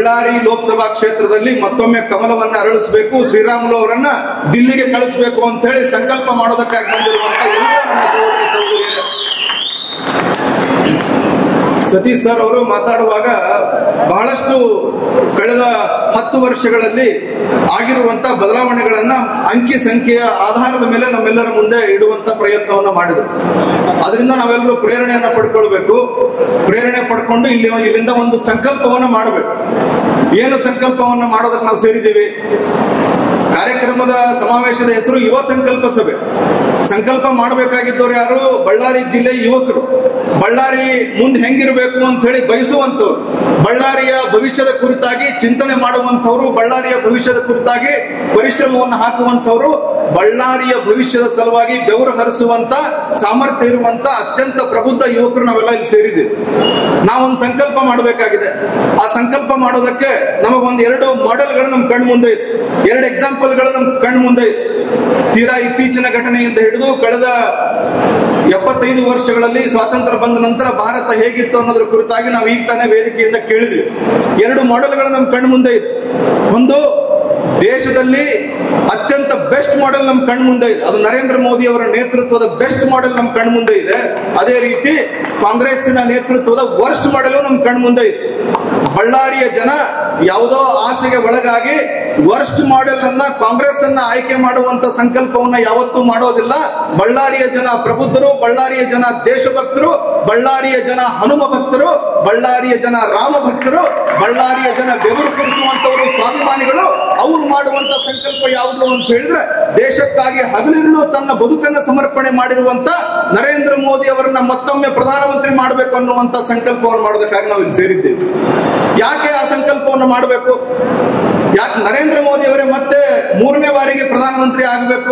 ಬಳ್ಳಾರಿ ಲೋಕಸಭಾ ಕ್ಷೇತ್ರದಲ್ಲಿ ಮತ್ತೊಮ್ಮೆ ಕಮಲವನ್ನ ಅರಳಿಸಬೇಕು ಶ್ರೀರಾಮುಲು ಅವರನ್ನ ದಿಲ್ಲಿಗೆ ಕಳಿಸಬೇಕು ಅಂತ ಹೇಳಿ ಸಂಕಲ್ಪ ಮಾಡೋದಕ್ಕಾಗಿ ಬಂದಿರುವಂತ ಎಲ್ಲ ನನ್ನ ಸಹೋದರ ಸಹೋದರಿಯರೇ ಸತೀಶ್ ಸರ್ ಅವರು ಮಾತಾಡುವಾಗ ಬಹಳಷ್ಟು ಕಳೆದ ಹತ್ತು ವರ್ಷಗಳಲ್ಲಿ ಆಗಿರುವಂತ ಬದಲಾವಣೆಗಳನ್ನ ಅಂಕಿ ಸಂಖ್ಯೆಯ ಆಧಾರದ ಮೇಲೆ ನಮ್ಮೆಲ್ಲರ ಮುಂದೆ ಇಡುವಂತ ಪ್ರಯತ್ನವನ್ನ ಮಾಡಿದರು ಅದರಿಂದ ನಾವೆಲ್ಲರೂ ಪ್ರೇರಣೆಯನ್ನ ಪಡ್ಕೊಳ್ಬೇಕು ಪ್ರೇರಣೆ ಪಡ್ಕೊಂಡು ಇಲ್ಲಿ ಇಲ್ಲಿಂದ ಒಂದು ಸಂಕಲ್ಪವನ್ನ ಮಾಡಬೇಕು ಏನು ಸಂಕಲ್ಪವನ್ನ ಮಾಡೋದಕ್ಕೆ ನಾವು ಸೇರಿದ್ದೀವಿ ಕಾರ್ಯಕ್ರಮದ ಸಮಾವೇಶದ ಹೆಸರು ಯುವ ಸಂಕಲ್ಪ ಸಭೆ ಸಂಕಲ್ಪ ಮಾಡಬೇಕಾಗಿದ್ದವ್ರು ಯಾರು ಬಳ್ಳಾರಿ ಜಿಲ್ಲೆ ಯುವಕರು ಬಳ್ಳಾರಿ ಮುಂದೆ ಹೆಂಗಿರಬೇಕು ಅಂತ ಹೇಳಿ ಬಯಸುವಂತವ್ರು ಬಳ್ಳಾರಿಯ ಭವಿಷ್ಯದ ಕುರಿತಾಗಿ ಚಿಂತನೆ ಮಾಡುವಂತವ್ರು ಬಳ್ಳಾರಿಯ ಭವಿಷ್ಯದ ಕುರಿತಾಗಿ ಪರಿಶ್ರಮವನ್ನು ಹಾಕುವಂತವ್ರು ಬಳ್ಳಾರಿಯ ಭವಿಷ್ಯದ ಸಲುವಾಗಿ ಬೆವರು ಹರಿಸುವಂತ ಸಾಮರ್ಥ್ಯ ಇರುವಂತ ಅತ್ಯಂತ ಪ್ರಬುದ್ಧ ಯುವಕರು ನಾವೆಲ್ಲ ಇಲ್ಲಿ ಸೇರಿದ್ದೀವಿ ನಾವೊಂದು ಸಂಕಲ್ಪ ಮಾಡಬೇಕಾಗಿದೆ ಆ ಸಂಕಲ್ಪ ಮಾಡೋದಕ್ಕೆ ನಮಗೊಂದು ಎರಡು ಮಾಡೆಲ್ಗಳು ನಮ್ ಕಣ್ ಮುಂದೆ ಇದೆ ಎರಡು ಎಕ್ಸಾಂಪಲ್ಗಳು ನಮ್ ಕಣ್ ಮುಂದೆ ಇದೆ ತೀರಾ ಇತ್ತೀಚಿನ ಘಟನೆಯಿಂದ ಹಿಡಿದು ಕಳೆದ ಎಪ್ಪತ್ತೈದು ವರ್ಷಗಳಲ್ಲಿ ಸ್ವಾತಂತ್ರ್ಯ ಬಂದ ನಂತರ ಭಾರತ ಹೇಗಿತ್ತು ಅನ್ನೋದ್ರ ಕುರಿತಾಗಿ ನಾವು ಈಗ ತಾನೇ ವೇದಿಕೆಯಿಂದ ಕೇಳಿದ್ವಿ ಎರಡು ಮಾಡೆಲ್ಗಳು ನಮ್ ಕಣ್ ಮುಂದೆ ಇದೆ ಒಂದು ದೇಶದಲ್ಲಿ ಅತ್ಯಂತ ಬೆಸ್ಟ್ ಮಾಡೆಲ್ ನಮ್ ಕಣ್ ಮುಂದೆ ಇದೆ ಅದು ನರೇಂದ್ರ ಮೋದಿ ಅವರ ನೇತೃತ್ವದ ಬೆಸ್ಟ್ ಮಾಡೆಲ್ ನಮ್ ಕಣ್ ಮುಂದೆ ಇದೆ ಅದೇ ರೀತಿ ಕಾಂಗ್ರೆಸ್ಸಿನ ನೇತೃತ್ವದ ವರ್ಸ್ಟ್ ಮಾಡೆಲ್ ನಮ್ ಕಣ್ ಮುಂದೆ ಇದೆ ಬಳ್ಳಾರಿಯ ಜನ ಯಾವುದೋ ಆಸೆಗೆ ಒಳಗಾಗಿ ವರ್ಸ್ಟ್ ಮಾಡೆಲ್ ಅನ್ನ ಕಾಂಗ್ರೆಸ್ ಅನ್ನ ಆಯ್ಕೆ ಮಾಡುವಂತ ಸಂಕಲ್ಪವನ್ನ ಯಾವತ್ತೂ ಮಾಡೋದಿಲ್ಲ ಬಳ್ಳಾರಿಯ ಜನ ಪ್ರಬುದ್ಧರು ಬಳ್ಳಾರಿಯ ಜನ ದೇಶಭಕ್ತರು ಬಳ್ಳಾರಿಯ ಜನ ಹನುಮ ಭಕ್ತರು ಬಳ್ಳಾರಿಯ ಜನ ರಾಮ ಭಕ್ತರು ಬಳ್ಳಾರಿಯ ಜನ ಬೆವರು ಸುರಿಸುವಂತವರು ಸ್ವಾಭಿಮಾನಿಗಳು ಅವ್ರು ಮಾಡುವಂತ ಸಂಕಲ್ಪ ಯಾವುದು ಅಂತ ಹೇಳಿದ್ರೆ ದೇಶಕ್ಕಾಗಿ ಹಗಲಿರುಳು ತನ್ನ ಬದುಕನ್ನ ಸಮರ್ಪಣೆ ಮಾಡಿರುವಂತ ನರೇಂದ್ರ ಮೋದಿ ಅವರನ್ನ ಮತ್ತೊಮ್ಮೆ ಪ್ರಧಾನಮಂತ್ರಿ ಮಾಡಬೇಕು ಅನ್ನುವಂತ ಸಂಕಲ್ಪವನ್ನು ಮಾಡೋದಕ್ಕಾಗಿ ನಾವು ಇಲ್ಲಿ ಸೇರಿದ್ದೇವೆ ಯಾಕೆ ಆ ಸಂಕಲ್ಪವನ್ನು ಮಾಡಬೇಕು ಯಾಕೆ ನರೇಂದ್ರ ಮೋದಿ ಅವರೇ ಮತ್ತೆ ಮೂರನೇ ಬಾರಿಗೆ ಪ್ರಧಾನಮಂತ್ರಿ ಆಗಬೇಕು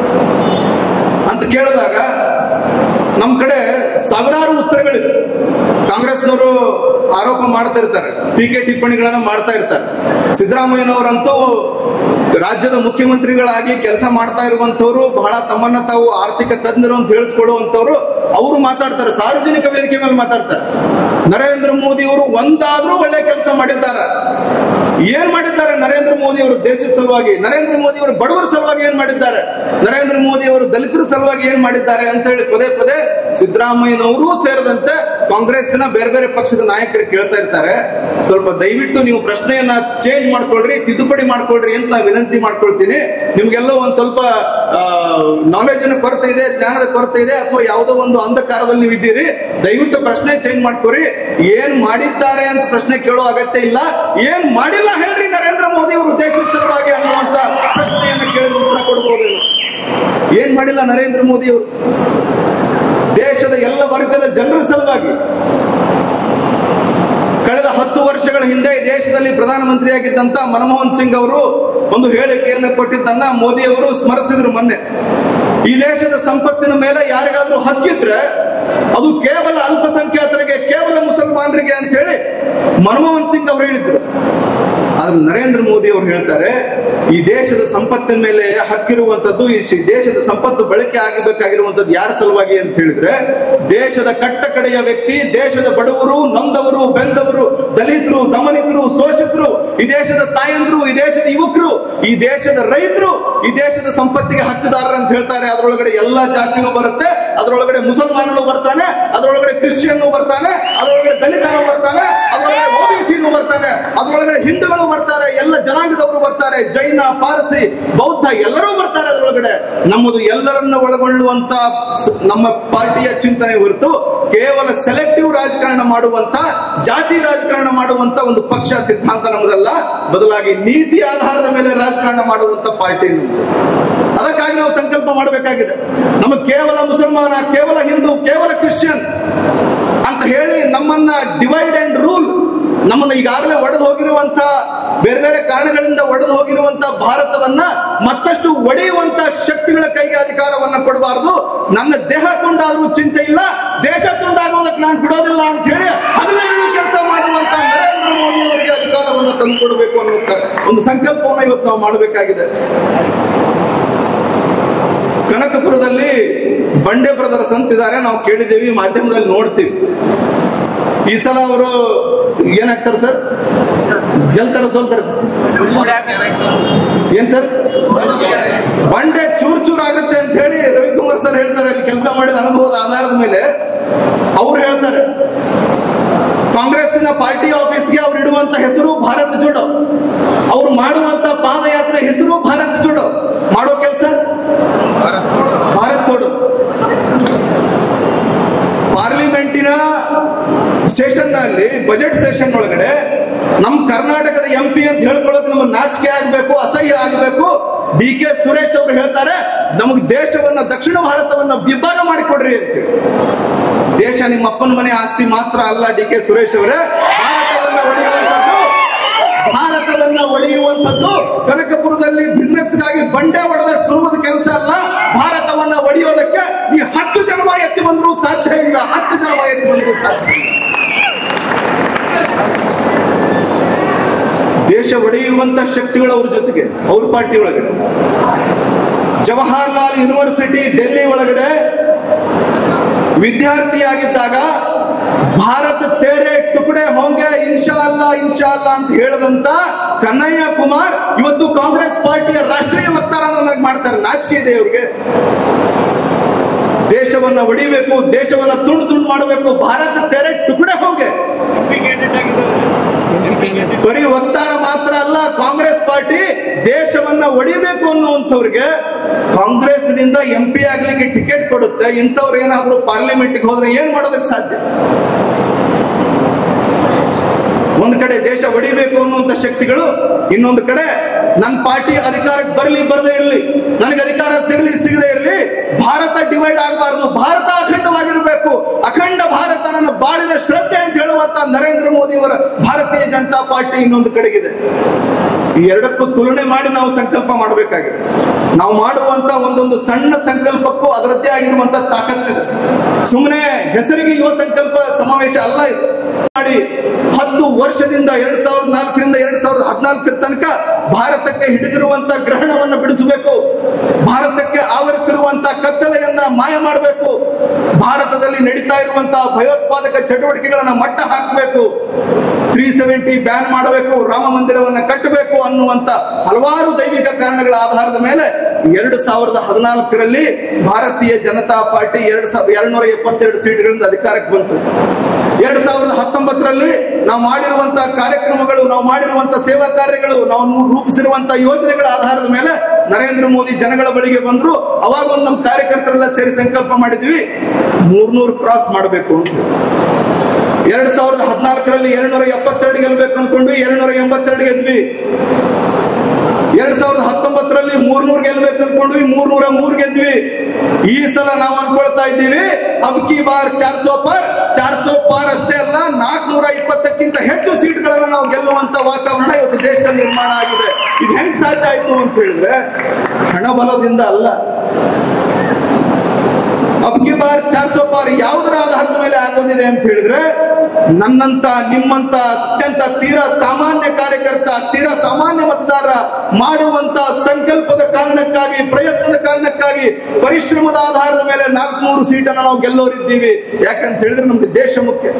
ಅಂತ ಕೇಳಿದಾಗ ನಮ್ ಕಡೆ ಸಾವಿರಾರು ಉತ್ತರಗಳಿದೆ ಕಾಂಗ್ರೆಸ್ನವರು ಆರೋಪ ಮಾಡ್ತಾ ಇರ್ತಾರೆ ಟೀಕೆ ಟಿಪ್ಪಣಿಗಳನ್ನ ಮಾಡ್ತಾ ಇರ್ತಾರೆ ಸಿದ್ದರಾಮಯ್ಯನವರಂತೂ ರಾಜ್ಯದ ಮುಖ್ಯಮಂತ್ರಿಗಳಾಗಿ ಕೆಲಸ ಮಾಡ್ತಾ ಇರುವಂತವ್ರು ಬಹಳ ತಮ್ಮನ್ನ ತಾವು ಆರ್ಥಿಕ ತಜ್ಞರು ಅಂತ ಹೇಳಿಸ್ಕೊಳ್ಳುವಂತವ್ರು ಅವರು ಮಾತಾಡ್ತಾರೆ ಸಾರ್ವಜನಿಕ ವೇದಿಕೆ ಮೇಲೆ ಮಾತಾಡ್ತಾರೆ ನರೇಂದ್ರ ಮೋದಿ ಅವರು ಒಂದಾದ್ರೂ ಒಳ್ಳೆ ಕೆಲಸ ಮಾಡಿದ್ದಾರೆ ಏನ್ ಮಾಡಿದ್ದಾರೆ ನರೇಂದ್ರ ಮೋದಿ ಅವರು ದೇಶದ ಸಲುವಾಗಿ ನರೇಂದ್ರ ಮೋದಿ ಅವರು ಬಡವರ ಸಲುವಾಗಿ ಏನ್ ಮಾಡಿದ್ದಾರೆ ನರೇಂದ್ರ ಮೋದಿ ಅವರು ದಲಿತರ ಸಲುವಾಗಿ ಏನ್ ಮಾಡಿದ್ದಾರೆ ಅಂತ ಹೇಳಿ ಪದೇ ಪದೇ ಸಿದ್ದರಾಮಯ್ಯನವರು ಸೇರಿದಂತೆ ಕಾಂಗ್ರೆಸ್ನ ಬೇರೆ ಬೇರೆ ಪಕ್ಷದ ನಾಯಕರು ಕೇಳ್ತಾ ಇರ್ತಾರೆ ಸ್ವಲ್ಪ ದಯವಿಟ್ಟು ನೀವು ಪ್ರಶ್ನೆಯನ್ನ ಚೇಂಜ್ ಮಾಡ್ಕೊಳ್ರಿ ತಿದ್ದುಪಡಿ ಮಾಡ್ಕೊಳ್ರಿ ಅಂತ ನಾ ವಿನಂತಿ ಮಾಡ್ಕೊಳ್ತೀನಿ ನಿಮ್ಗೆಲ್ಲೋ ಒಂದ್ ಸ್ವಲ್ಪ ನಾಲೆಜ್ ಕೊರತೆ ಇದೆ ಜ್ಞಾನದ ಕೊರತೆ ಇದೆ ಅಥವಾ ಯಾವುದೋ ಒಂದು ಅಂಧಕಾರದಲ್ಲಿ ನೀವು ಇದ್ದೀರಿ ದಯವಿಟ್ಟು ಪ್ರಶ್ನೆ ಚೇಂಜ್ ಮಾಡ್ಕೊರಿ ಏನ್ ಮಾಡಿದ್ದಾರೆ ಅಂತ ಪ್ರಶ್ನೆ ಕೇಳೋ ಅಗತ್ಯ ಇಲ್ಲ ಏನ್ ಮಾಡಿಲ್ಲ ಹೇಳ್ರಿ ನರೇಂದ್ರ ಮೋದಿ ಅವರು ದೇಶದ ಸಲುವಾಗಿ ಅನ್ನುವಂತ ಪ್ರಶ್ನೆಯನ್ನು ಕೇಳಿದ್ರೆ ಉತ್ತರ ಕೊಡ್ಬೋದೇನೋ ಏನ್ ಮಾಡಿಲ್ಲ ನರೇಂದ್ರ ಮೋದಿ ಅವರು ದೇಶದ ಎಲ್ಲ ವರ್ಗದ ಜನರ ಸಲುವಾಗಿ ಕಳೆದ ಹತ್ತು ವರ್ಷಗಳ ಹಿಂದೆ ಈ ದೇಶದಲ್ಲಿ ಪ್ರಧಾನಮಂತ್ರಿಯಾಗಿದ್ದಂತ ಮನಮೋಹನ್ ಸಿಂಗ್ ಅವರು ಒಂದು ಹೇಳಿಕೆಯನ್ನು ಕೊಟ್ಟಿದ್ದನ್ನ ಮೋದಿ ಅವರು ಸ್ಮರಿಸಿದ್ರು ಮೊನ್ನೆ ಈ ದೇಶದ ಸಂಪತ್ತಿನ ಮೇಲೆ ಯಾರಿಗಾದ್ರೂ ಹಕ್ಕಿದ್ರೆ ಅದು ಕೇವಲ ಅಲ್ಪಸಂಖ್ಯಾತರಿಗೆ ಕೇವಲ ಮುಸಲ್ಮಾನರಿಗೆ ಅಂತ ಹೇಳಿ ಮನಮೋಹನ್ ಸಿಂಗ್ ಅವರು ಹೇಳಿದ್ರು ಆದ್ರೆ ನರೇಂದ್ರ ಮೋದಿ ಅವರು ಹೇಳ್ತಾರೆ ಈ ದೇಶದ ಸಂಪತ್ತಿನ ಮೇಲೆ ಹಕ್ಕಿರುವಂತದ್ದು ಈ ಶಿ- ದೇಶದ ಸಂಪತ್ತು ಬಳಕೆ ಆಗಬೇಕಾಗಿರುವಂತದ್ದು ಯಾರ ಸಲುವಾಗಿ ಅಂತ ಹೇಳಿದ್ರೆ ದೇಶದ ಕಟ್ಟ ಕಡೆಯ ವ್ಯಕ್ತಿ ದೇಶದ ಬಡವರು ನೊಂದವರು ಬೆಂದವರು ದಲಿತರು ದಮನಿತರು ಶೋಷಿತರು ಈ ದೇಶದ ತಾಯಂದ್ರು ಈ ದೇಶದ ಯುವಕರು ಈ ದೇಶದ ರೈತರು ಈ ದೇಶದ ಸಂಪತ್ತಿಗೆ ಹಕ್ಕುದಾರರು ಅಂತ ಹೇಳ್ತಾರೆ ಅದರೊಳಗಡೆ ಎಲ್ಲಾ ಜಾತಿನೂ ಬರುತ್ತೆ ಅದರೊಳಗಡೆ ಮುಸಲ್ಮಾನನು ಬರ್ತಾನೆ ಅದರೊಳಗಡೆ ಕ್ರಿಶ್ಚಿಯನ್ ಬರ್ತಾನೆ ಅದರೊಳಗಡೆ ದಲಿತನು ಬರ್ತಾನೆ ಅದರೊಳಗಡೆ ಓಬಿಸಿನು ಬರ್ತಾನೆ ಅದರೊಳಗಡೆ ಹಿಂದೂಗಳು ಬರ್ತಾರೆ ಎಲ್ಲ ಜನಾಂಗದವರು ಬರ್ತಾರೆ ಜೈನ ಪಾರಸಿ ಬೌದ್ಧ ಎಲ್ಲರೂ ಬರ್ತಾರೆ ಅದರೊಳಗಡೆ ನಮ್ಮದು ಎಲ್ಲರನ್ನ ಒಳಗೊಳ್ಳುವಂತ ಸ- ನಮ್ಮ ಪಾರ್ಟಿಯ ಚಿಂತನೆ ಹೊರತು ಕೇವಲ ಸೆಲೆಕ್ಟಿವ್ ರಾಜಕಾರಣ ಮಾಡುವಂತ ಜಾತಿ ರಾಜಕಾರಣ ಮಾಡುವಂತ ಒಂದು ಪಕ್ಷ ಸಿದ್ಧಾಂತ ನಮ್ಮದಲ್ಲ ಬದಲಾಗಿ ನೀತಿ ಆಧಾರದ ಮೇಲೆ ರಾಜಕಾರಣ ಮಾಡುವಂತ ಪಾರ್ಟಿ ನಮ್ಮದು ಅದಕ್ಕಾಗಿ ನಾವು ಸಂಕಲ್ಪ ಮಾಡಬೇಕಾಗಿದೆ ನಮಗೆ ಕೇವಲ ಮುಸಲ್ಮಾನ ಕೇವಲ ಹಿಂದೂ ಕೇವಲ ಕ್ರಿಶ್ಚಿಯನ್ ಅಂತ ಹೇಳಿ ನಮ್ಮನ್ನ ಡಿವೈಡ್ ಅಂಡ್ ರೂಲ್ ನಮ್ಮನ್ನ ಈಗಾಗಲೇ ಒಡೆದು ಹೋಗಿರುವಂತ ಬೇರೆ ಬೇರೆ ಕಾರಣಗಳಿಂದ ಒಡೆದು ಹೋಗಿರುವಂತ ಭಾರತವನ್ನ ಮತ್ತಷ್ಟು ಒಡೆಯುವಂತ ಶಕ್ತಿಗಳ ಕೈಗೆ ಅಧಿಕಾರವನ್ನ ಕೊಡಬಾರದು ನನ್ನ ದೇಹ ತುಂಡಾದ್ರೂ ಚಿಂತೆ ಇಲ್ಲ ದೇಶ ತುಂಡಾಗೋದಕ್ಕೆ ನಾನು ಬಿಡೋದಿಲ್ಲ ಅಂತ ಹೇಳಿ ಹಗಲಿರುಳು ಕೆಲಸ ಮಾಡುವಂತ ನರೇಂದ್ರ ಮೋದಿ ಅವರಿಗೆ ಅಧಿಕಾರವನ್ನು ತಂದುಕೊಡ್ಬೇಕು ಅನ್ನೋ ಕ- ಒಂದು ಸಂಕಲ್ಪವನ್ನು ಇವತ್ತು ನಾವು ಮಾಡಬೇಕಾಗಿದೆ ಕನಕಪುರದಲ್ಲಿ ಬಂಡೆ ಬ್ರದರ್ಸ್ ಅಂತಿದ್ದಾರೆ ನಾವು ಕೇಳಿದ್ದೀವಿ ಮಾಧ್ಯಮದಲ್ಲಿ ನೋಡ್ತೀವಿ ಈ ಸಲ ಅವರು ಏನಾಗ್ತಾರೆ ಸರ್ ಗೆಲ್ತಾರ ಸೋಲ್ತಾರ ಸರ್ ಏನ್ ಸರ್ ಬಂಡೆ ಚೂರ್ ಚೂರ್ ಆಗುತ್ತೆ ಅಂತ ಹೇಳಿ ರವಿಕುಮಾರ್ ಸರ್ ಹೇಳ್ತಾರೆ ಅಲ್ಲಿ ಕೆಲಸ ಮಾಡಿದ ಅನುಭವದ ಆಧಾರದ ಮೇಲೆ ಅವ್ರು ಹೇಳ್ತಾರೆ ಕಾಂಗ್ರೆಸ್ಸಿನ ಪಾರ್ಟಿ ಆಫೀಸ್ಗೆ ಅವ್ರು ಇಡುವಂತ ಹೆಸರು ಭಾರತ್ ಜೋಡೋ ಅವ್ರು ಮಾಡುವಂತ ಪಾದಯಾತ್ರೆ ಹೆಸರು ಭಾರತ್ ಜೋಡೋ ಮಾಡೋ ಕೆಲಸ ಭಾರತ್ ಜೋಡೋ ಪಾರ್ಲಿಮೆಂಟಿನ ಸೆಷನ್ ನಲ್ಲಿ ಬಜೆಟ್ ಸೆಷನ್ ಒಳಗಡೆ ನಮ್ ಕರ್ನಾಟಕದ ಎಂ ಪಿ ಅಂತ ಹೇಳ್ಕೊಳ್ಳೋಕೆ ನಮಗೆ ನಾಚಿಕೆ ಆಗ್ಬೇಕು ಅಸಹ್ಯ ಆಗ್ಬೇಕು ಡಿ ಕೆ ಸುರೇಶ್ ಅವರು ಹೇಳ್ತಾರೆ ನಮಗೆ ದೇಶವನ್ನ ದಕ್ಷಿಣ ಭಾರತವನ್ನ ವಿಭಾಗ ಮಾಡಿಕೊಡ್ರಿ ಅಂತೇಳಿ ದೇಶ ನಿಮ್ಮ ಅಪ್ಪನ ಮನೆ ಆಸ್ತಿ ಮಾತ್ರ ಅಲ್ಲ ಡಿ ಕೆ ಸುರೇಶ್ ಅವರೇ ಭಾರತವನ್ನ ಒಡೆಯುವಂತದ್ದು ಭಾರತವನ್ನ ಒಡೆಯುವಂತದ್ದು ಕನಕಪುರದಲ್ಲಿ ಬಿಸ್ನೆಸ್ಗಾಗಿ ಬಂಡೆ ಹೊಡೆದಷ್ಟು ಸುಲಭದ ಕೆಲಸ ಅಲ್ಲ ಭಾರತವನ್ನ ಒಡೆಯೋದಕ್ಕೆ ಈ ಹತ್ತು ಜನ್ಮ ಎತ್ತಿ ಬಂದರೂ ಸಾಧ್ಯ ಇಲ್ಲ ಹತ್ತು ಜನ್ಮ ಎತ್ತಿ ಬಂದರೂ ಸಾಧ್ಯ ಇಲ್ಲ ದೇಶ ಒಡೆಯುವಂತ ಶಕ್ತಿಗಳು ಅವ್ರ ಜೊತೆಗೆ ಅವ್ರ ಪಾರ್ಟಿ ಒಳಗಡೆ ಜವಾಹರ್ಲಾಲ್ ಯೂನಿವರ್ಸಿಟಿ ಡೆಲ್ಲಿ ಒಳಗಡೆ ವಿದ್ಯಾರ್ಥಿಯಾಗಿದ್ದಾಗ ಭಾರತ ತೇರೆ ಟುಕಡೆ ಹೋಂಗೆ ಇನ್ಶಾ ಅಲ್ಲ ಇನ್ಶಾ ಅಲ್ಲ ಅಂತ ಹೇಳದಂತ ಕನ್ನಯ್ಯ ಕುಮಾರ್ ಇವತ್ತು ಕಾಂಗ್ರೆಸ್ ಪಾರ್ಟಿಯ ರಾಷ್ಟ್ರೀಯ ವಕ್ತಾರನಾಗಿ ಮಾಡ್ತಾರೆ ನಾಚಿಕೆ ಇದೆ ಅವ್ರಿಗೆ ದೇಶವನ್ನ ಒಡಿಬೇಕು ದೇಶವನ್ನ ತುಂಡು ತುಂಡು ಮಾಡಬೇಕು ಭಾರತ ತೆರೆ ಟುಕಡೆ ಹೋಗೆ ಬರೀ ವಕ್ತಾರ ಮಾತ್ರ ಅಲ್ಲ ಕಾಂಗ್ರೆಸ್ ಪಾರ್ಟಿ ದೇಶವನ್ನ ಒಡಿಬೇಕು ಅನ್ನುವಂಥವ್ರಿಗೆ ಕಾಂಗ್ರೆಸ್ನಿಂದ ಎಂ ಪಿ ಆಗ್ಲಿಕ್ಕೆ ಟಿಕೆಟ್ ಕೊಡುತ್ತೆ ಇಂಥವ್ರು ಏನಾದ್ರೂ ಪಾರ್ಲಿಮೆಂಟ್ಗೆ ಹೋದ್ರೆ ಏನ್ ಮಾಡೋದಕ್ಕೆ ಸಾಧ್ಯ ಒಂದ್ ಕಡೆ ದೇಶ ಒಡಿಬೇಕು ಅನ್ನುವಂತ ಶಕ್ತಿಗಳು ಇನ್ನೊಂದು ಕಡೆ ನನ್ನ ಪಾರ್ಟಿ ಅಧಿಕಾರಕ್ಕೆ ಬರಲಿ ಬರದೇ ಇರಲಿ ನನಗೆ ಅಧಿಕಾರ ಸಿಗಲಿ ಸಿಗದೆ ಇರಲಿ ಭಾರತ ಡಿವೈಡ್ ಆಗಬಾರದು ಭಾರತ ಅಖಂಡವಾಗಿರಬೇಕು ಅಖಂಡ ಭಾರತ ನನ್ನ ಬಾಳಿದ ಶ್ರದ್ಧೆ ಅಂತ ಹೇಳುವಂತ ನರೇಂದ್ರ ಮೋದಿ ಅವರ ಭಾರತೀಯ ಜನತಾ ಪಾರ್ಟಿ ಇನ್ನೊಂದು ಕಡೆಗಿದೆ ಈ ಎರಡಕ್ಕೂ ತುಲನೆ ಮಾಡಿ ನಾವು ಸಂಕಲ್ಪ ಮಾಡಬೇಕಾಗಿದೆ ನಾವು ಮಾಡುವಂತ ಒಂದೊಂದು ಸಣ್ಣ ಸಂಕಲ್ಪಕ್ಕೂ ಅದರದ್ದೇ ಆಗಿರುವಂತ ತಾಕತ್ತಿದೆ ಸುಮ್ಮನೆ ಹೆಸರಿಗೆ ಯುವ ಸಂಕಲ್ಪ ಸಮಾವೇಶ ಅಲ್ಲ ಇದು ಮಾಡಿ ಹತ್ತು ವರ್ಷದಿಂದ ಎರಡ್ ಸಾವಿರದ ನಾಲ್ಕರಿಂದ ಎರಡ್ ಸಾವಿರದ ಹದಿನಾಲ್ಕರ ತನಕ ಭಾರತಕ್ಕೆ ಹಿಡಿದಿರುವಂತ ಗ್ರಹಣವನ್ನು ಬಿಡಿಸಬೇಕು ಭಾರತಕ್ಕೆ ಆವರಿಸಿರುವಂತ ಕತ್ತಲೆಯನ್ನ ಮಾಯ ಮಾಡಬೇಕು ಭಾರತದಲ್ಲಿ ನಡೀತಾ ಇರುವಂತಹ ಭಯೋತ್ಪಾದಕ ಚಟುವಟಿಕೆಗಳನ್ನ ಮಟ್ಟ ಹಾಕಬೇಕು ತ್ರೀ ಸೆವೆಂಟಿ ಬ್ಯಾನ್ ಮಾಡಬೇಕು ರಾಮ ಮಂದಿರವನ್ನ ಕಟ್ಟಬೇಕು ಅನ್ನುವಂತ ಹಲವಾರು ದೈವಿಕ ಕಾರಣಗಳ ಆಧಾರದ ಮೇಲೆ ಎರಡು ಸಾವಿರದ ಹದಿನಾಲ್ಕರಲ್ಲಿ ಭಾರತೀಯ ಜನತಾ ಪಾರ್ಟಿ ಎರಡ್ ಸಾವಿರ ಎರಡ್ನೂರ ಎಪ್ಪತ್ತೆರಡು ಸೀಟ್ಗಳಿಂದ ಅಧಿಕಾರಕ್ಕೆ ಬಂತು ಎರಡ್ ಸಾವಿರದ ಹತ್ತೊಂಬತ್ತರಲ್ಲಿ ನಾವು ಮಾಡಿರುವಂತಹ ಕಾರ್ಯಕ್ರಮಗಳು ನಾವು ಮಾಡಿರುವಂತಹ ಸೇವಾ ಕಾರ್ಯಗಳು ನಾವು ರೂಪಿಸಿರುವಂತಹ ಯೋಜನೆಗಳ ಆಧಾರದ ಮೇಲೆ ನರೇಂದ್ರ ಮೋದಿ ಜನಗಳ ಬಳಿಗೆ ಬಂದ್ರು ಅವಾಗ ಒಂದು ನಮ್ಮ ಕಾರ್ಯಕರ್ತರೆಲ್ಲ ಸೇರಿ ಸಂಕಲ್ಪ ಮಾಡಿದ್ವಿ ಮೂರ್ನೂರು ಕ್ರಾಸ್ ಮಾಡಬೇಕು ಅಂತ ಎರಡ್ ಸಾವಿರದ ಹದಿನಾಲ್ಕರಲ್ಲಿ ಎರಡ್ನೂರ ಎಪ್ಪತ್ತೆರಡು ಗೆಲ್ಬೇಕು ಅನ್ಕೊಂಡ್ವಿ ಎರಡ್ನೂರ ಎಂಬತ್ತೆರಡು ಗೆದ್ವಿ ಎರಡ್ ಸಾವಿರದ ಹತ್ತೊಂಬತ್ತರಲ್ಲಿ ಮೂರ್ನೂರ್ ಗೆಲ್ಬೇಕು ಅನ್ಕೊಂಡ್ವಿ ಮೂರ್ನೂರ ಮೂರ್ ಗೆದ್ವಿ ಈ ಸಲ ನಾವು ಅನ್ಕೊಳ್ತಾ ಇದ್ದೀವಿ ಅಬ್ಕಿ ಬಾರ್ ಚಾರ್ ಸೋ ಪರ್ ಚಾರ್ ಸೋ ಪಾರ್ ಅಷ್ಟೇ ಅಲ್ಲ ನಾಲ್ಕನೂರ ಇಪ್ಪತ್ತಕ್ಕಿಂತ ಹೆಚ್ಚು ಸೀಟ್ಗಳನ್ನ ನಾವು ಗೆಲ್ಲುವಂತ ವಾತಾವರಣ ಇವತ್ತು ದೇಶದಲ್ಲಿ ನಿರ್ಮಾಣ ಆಗಿದೆ ಇದು ಹೆಂಗ್ ಸಾಧ್ಯ ಆಯ್ತು ಅಂತ ಹೇಳಿದ್ರೆ ಹಣಬಲದಿಂದ ಅಲ್ಲ ಅಬ್ಕಿ ಬಾರ್ ಚಾರ್ ಸೋ ಪಾರ್ ಯಾವುದರ ಆಧಾರದ ಮೇಲೆ ಆಗೋದಿದೆ ಅಂತ ಹೇಳಿದ್ರೆ ನನ್ನಂತ ನಿಮ್ಮಂತ ಅತ್ಯಂತ ತೀರಾ ಸಾಮಾನ್ಯ ಕಾರ್ಯಕರ್ತ ತೀರಾ ಸಾಮಾನ್ಯ ಮತದಾರ ಮಾಡುವಂತ ಸಂಕಲ್ಪದ ಕಾರಣಕ್ಕಾಗಿ ಪ್ರಯತ್ನದ ಕಾರಣಕ್ಕಾಗಿ ಪರಿಶ್ರಮದ ಆಧಾರದ ಮೇಲೆ ನಾಲ್ಕುನೂರು ಸೀಟನ್ನು ನಾವು ಗೆಲ್ಲೋರಿದ್ದೀವಿ ಯಾಕಂತ ಹೇಳಿದ್ರೆ ನಮ್ಗೆ ದೇಶ ಮುಖ್ಯ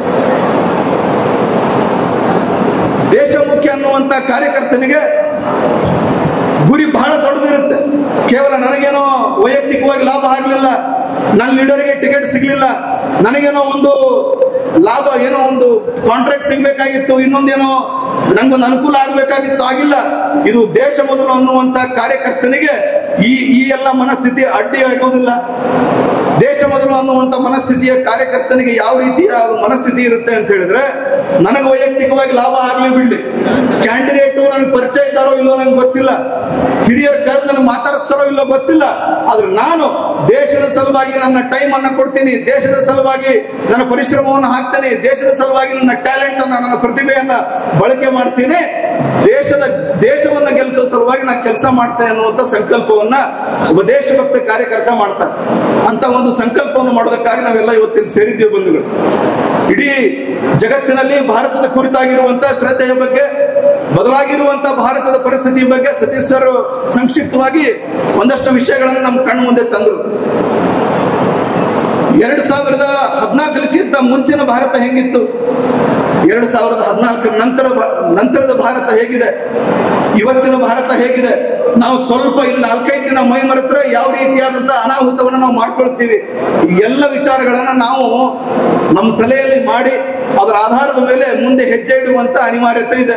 ದೇಶ ಮುಖ್ಯ ಅನ್ನುವಂತ ಕಾರ್ಯಕರ್ತನಿಗೆ ಗುರಿ ಬಹಳ ದೊಡ್ಡದಿರುತ್ತೆ ಕೇವಲ ನನಗೇನೋ ವೈಯಕ್ತಿಕವಾಗಿ ಲಾಭ ಆಗ್ಲಿಲ್ಲ ನನ್ನ ಲೀಡರ್ಗೆ ಟಿಕೆಟ್ ಸಿಗ್ಲಿಲ್ಲ ನನಗೇನೋ ಒಂದು ಲಾಭ ಏನೋ ಒಂದು ಕಾಂಟ್ರಾಕ್ಟ್ ಸಿಗ್ಬೇಕಾಗಿತ್ತು ಇನ್ನೊಂದೇನೋ ನಂಗೊಂದು ಅನುಕೂಲ ಆಗ್ಬೇಕಾಗಿತ್ತು ಆಗಿಲ್ಲ ಇದು ದೇಶ ಮೊದಲು ಅನ್ನುವಂತ ಕಾರ್ಯಕರ್ತನಿಗೆ ಈ ಈ ಎಲ್ಲ ಮನಸ್ಥಿತಿ ಅಡ್ಡಿ ಆಗೋದಿಲ್ಲ ದೇಶ ಮೊದಲು ಅನ್ನುವಂತ ಮನಸ್ಥಿತಿಯ ಕಾರ್ಯಕರ್ತನಿಗೆ ಯಾವ ರೀತಿಯ ಮನಸ್ಥಿತಿ ಇರುತ್ತೆ ಅಂತ ಹೇಳಿದ್ರೆ ನನಗೆ ವೈಯಕ್ತಿಕವಾಗಿ ಲಾಭ ಆಗ್ಲಿ ಬಿಡ್ಲಿ ಕ್ಯಾಂಡಿಡೇಟ್ ನನಗೆ ಪರಿಚಯ ಇದ್ದಾರೋ ಇಲ್ಲೋ ನಂಗೆ ಗೊತ್ತಿಲ್ಲ ಹಿರಿಯರ ಕರೆದು ನನಗೆ ಮಾತಾಡಿಸ್ತಾರೋ ಇಲ್ಲೋ ಗೊತ್ತಿಲ್ಲ ಆದ್ರೆ ನಾನು ದೇಶದ ಸಲುವಾಗಿ ನನ್ನ ಟೈಮ್ ಅನ್ನ ಕೊಡ್ತೀನಿ ದೇಶದ ಸಲುವಾಗಿ ನನ್ನ ಪರಿಶ್ರಮವನ್ನು ಹಾಕ್ತೇನೆ ದೇಶದ ಸಲುವಾಗಿ ನನ್ನ ಟ್ಯಾಲೆಂಟ್ ಅನ್ನ ನನ್ನ ಪ್ರತಿಭೆಯನ್ನ ಬಳಕೆ ಮಾಡ್ತೀನಿ ದೇಶದ ದೇಶವನ್ನ ಗೆಲ್ಲಿಸೋ ಸಲುವಾಗಿ ನಾನು ಕೆಲಸ ಮಾಡ್ತೇನೆ ಅನ್ನುವಂತ ಸಂಕಲ್ಪವನ್ನ ಒಬ್ಬ ದೇಶಭಕ್ತ ಕಾರ್ಯಕರ್ತ ಮಾಡ್ತಾನೆ ಅಂತ ಒಂದು ಸಂಕಲ್ಪವನ್ನು ಮಾಡೋದಕ್ಕಾಗಿ ನಾವೆಲ್ಲ ಇವತ್ತಿಲ್ಲಿ ಸೇರಿದ್ದೀವಿ ಬಂಧುಗಳು ಇಡೀ ಜಗತ್ತಿನಲ್ಲಿ ಭಾರತದ ಕುರಿತಾಗಿರುವಂತಹ ಶ್ರದ್ಧೆಯ ಬಗ್ಗೆ ಬದಲಾಗಿರುವಂತಹ ಭಾರತದ ಪರಿಸ್ಥಿತಿ ಬಗ್ಗೆ ಸತೀಶ್ ಸರ್ ಸಂಕ್ಷಿಪ್ತವಾಗಿ ಒಂದಷ್ಟು ವಿಷಯಗಳನ್ನು ನಮ್ಮ ಕಣ್ಣು ಮುಂದೆ ತಂದರು ಎರಡ್ ಸಾವಿರದ ಹದಿನಾಲ್ಕಕ್ಕಿಂತ ಮುಂಚಿನ ಭಾರತ ಹೆಂಗಿತ್ತು ಎರಡು ಸಾವಿರದ ಹದಿನಾಲ್ಕರ ನಂತರ ಬ- ನಂತರದ ಭಾರತ ಹೇಗಿದೆ ಇವತ್ತಿನ ಭಾರತ ಹೇಗಿದೆ ನಾವು ಸ್ವಲ್ಪ ಇಲ್ಲಿ ನಾಲ್ಕೈದು ದಿನ ಮೈ ಮರೆತ್ರೆ ಯಾವ ರೀತಿಯಾದಂತಹ ಅನಾಹುತವನ್ನು ನಾವು ಮಾಡ್ಕೊಳ್ತೀವಿ ಈ ಎಲ್ಲ ವಿಚಾರಗಳನ್ನ ನಾವು ನಮ್ಮ ತಲೆಯಲ್ಲಿ ಮಾಡಿ ಅದರ ಆಧಾರದ ಮೇಲೆ ಮುಂದೆ ಹೆಜ್ಜೆ ಇಡುವಂತ ಅನಿವಾರ್ಯತೆ ಇದೆ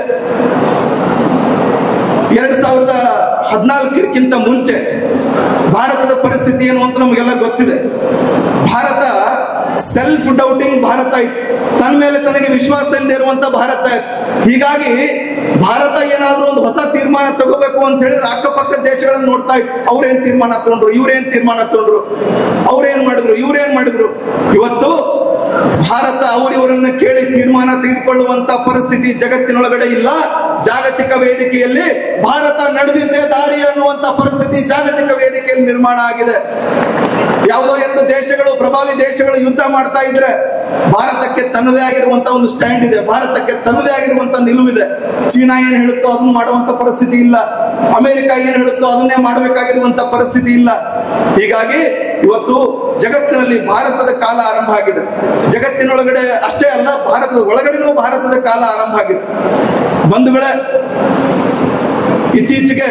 ಎರಡ್ ಸಾವಿರದ ಹದಿನಾಲ್ಕಕ್ಕಿಂತ ಮುಂಚೆ ಭಾರತದ ಪರಿಸ್ಥಿತಿ ಏನು ಅಂತ ನಮಗೆಲ್ಲ ಗೊತ್ತಿದೆ ಭಾರತ ಸೆಲ್ಫ್ ಡೌಟಿಂಗ್ ಭಾರತ ಇತ್ತು ತನ್ನ ಮೇಲೆ ತನಗೆ ವಿಶ್ವಾಸ ಇಲ್ಲದೆ ಇರುವಂತ ಭಾರತ ಇತ್ತು ಹೀಗಾಗಿ ಭಾರತ ಏನಾದ್ರೂ ಒಂದು ಹೊಸ ತೀರ್ಮಾನ ತಗೋಬೇಕು ಅಂತ ಹೇಳಿದ್ರೆ ಅಕ್ಕಪಕ್ಕ ದೇಶಗಳನ್ನ ನೋಡ್ತಾ ಇತ್ತು ಅವ್ರೇನ್ ತೀರ್ಮಾನ ತಗೊಂಡ್ರು ಇವ್ರೇನ್ ತೀರ್ಮಾನ ತಗೊಂಡ್ರು ಅವ್ರೇನ್ ಮಾಡಿದ್ರು ಇವ್ರೇನ್ ಮಾಡಿದ್ರು ಇವತ್ತು ಭಾರತ ಅವರಿವರನ್ನ ಕೇಳಿ ತೀರ್ಮಾನ ತೆಗೆದುಕೊಳ್ಳುವಂತ ಪರಿಸ್ಥಿತಿ ಜಗತ್ತಿನೊಳಗಡೆ ಇಲ್ಲ ಜಾಗತಿಕ ವೇದಿಕೆಯಲ್ಲಿ ಭಾರತ ನಡೆದಿದ್ದೇ ದಾರಿ ಅನ್ನುವಂತ ಪರಿಸ್ಥಿತಿ ಜಾಗತಿಕ ವೇದಿಕೆಯಲ್ಲಿ ನಿರ್ಮಾಣ ಆಗಿದೆ ಯಾವುದೋ ಎರಡು ದೇಶಗಳು ಪ್ರಭಾವಿ ದೇಶಗಳು ಯುದ್ಧ ಮಾಡ್ತಾ ಇದ್ರೆ ಭಾರತಕ್ಕೆ ತನ್ನದೇ ಆಗಿರುವಂತ ಒಂದು ಸ್ಟ್ಯಾಂಡ್ ಇದೆ ಭಾರತಕ್ಕೆ ತನ್ನದೇ ಆಗಿರುವಂತ ನಿಲುವಿದೆ ಚೀನಾ ಏನ್ ಹೇಳುತ್ತೋ ಅದನ್ನ ಮಾಡುವಂತ ಪರಿಸ್ಥಿತಿ ಇಲ್ಲ ಅಮೆರಿಕ ಏನ್ ಹೇಳುತ್ತೋ ಅದನ್ನೇ ಮಾಡಬೇಕಾಗಿರುವಂತ ಪರಿಸ್ಥಿತಿ ಇಲ್ಲ ಹೀಗಾಗಿ ಇವತ್ತು ಜಗತ್ತಿನಲ್ಲಿ ಭಾರತದ ಕಾಲ ಆರಂಭ ಆಗಿದೆ ಜಗತ್ತಿನೊಳಗಡೆ ಅಷ್ಟೇ ಅಲ್ಲ ಭಾರತದ ಒಳಗಡೆನೂ ಭಾರತದ ಕಾಲ ಆರಂಭ ಆಗಿದೆ ಬಂಧುಗಳೇ ಇತ್ತೀಚೆಗೆ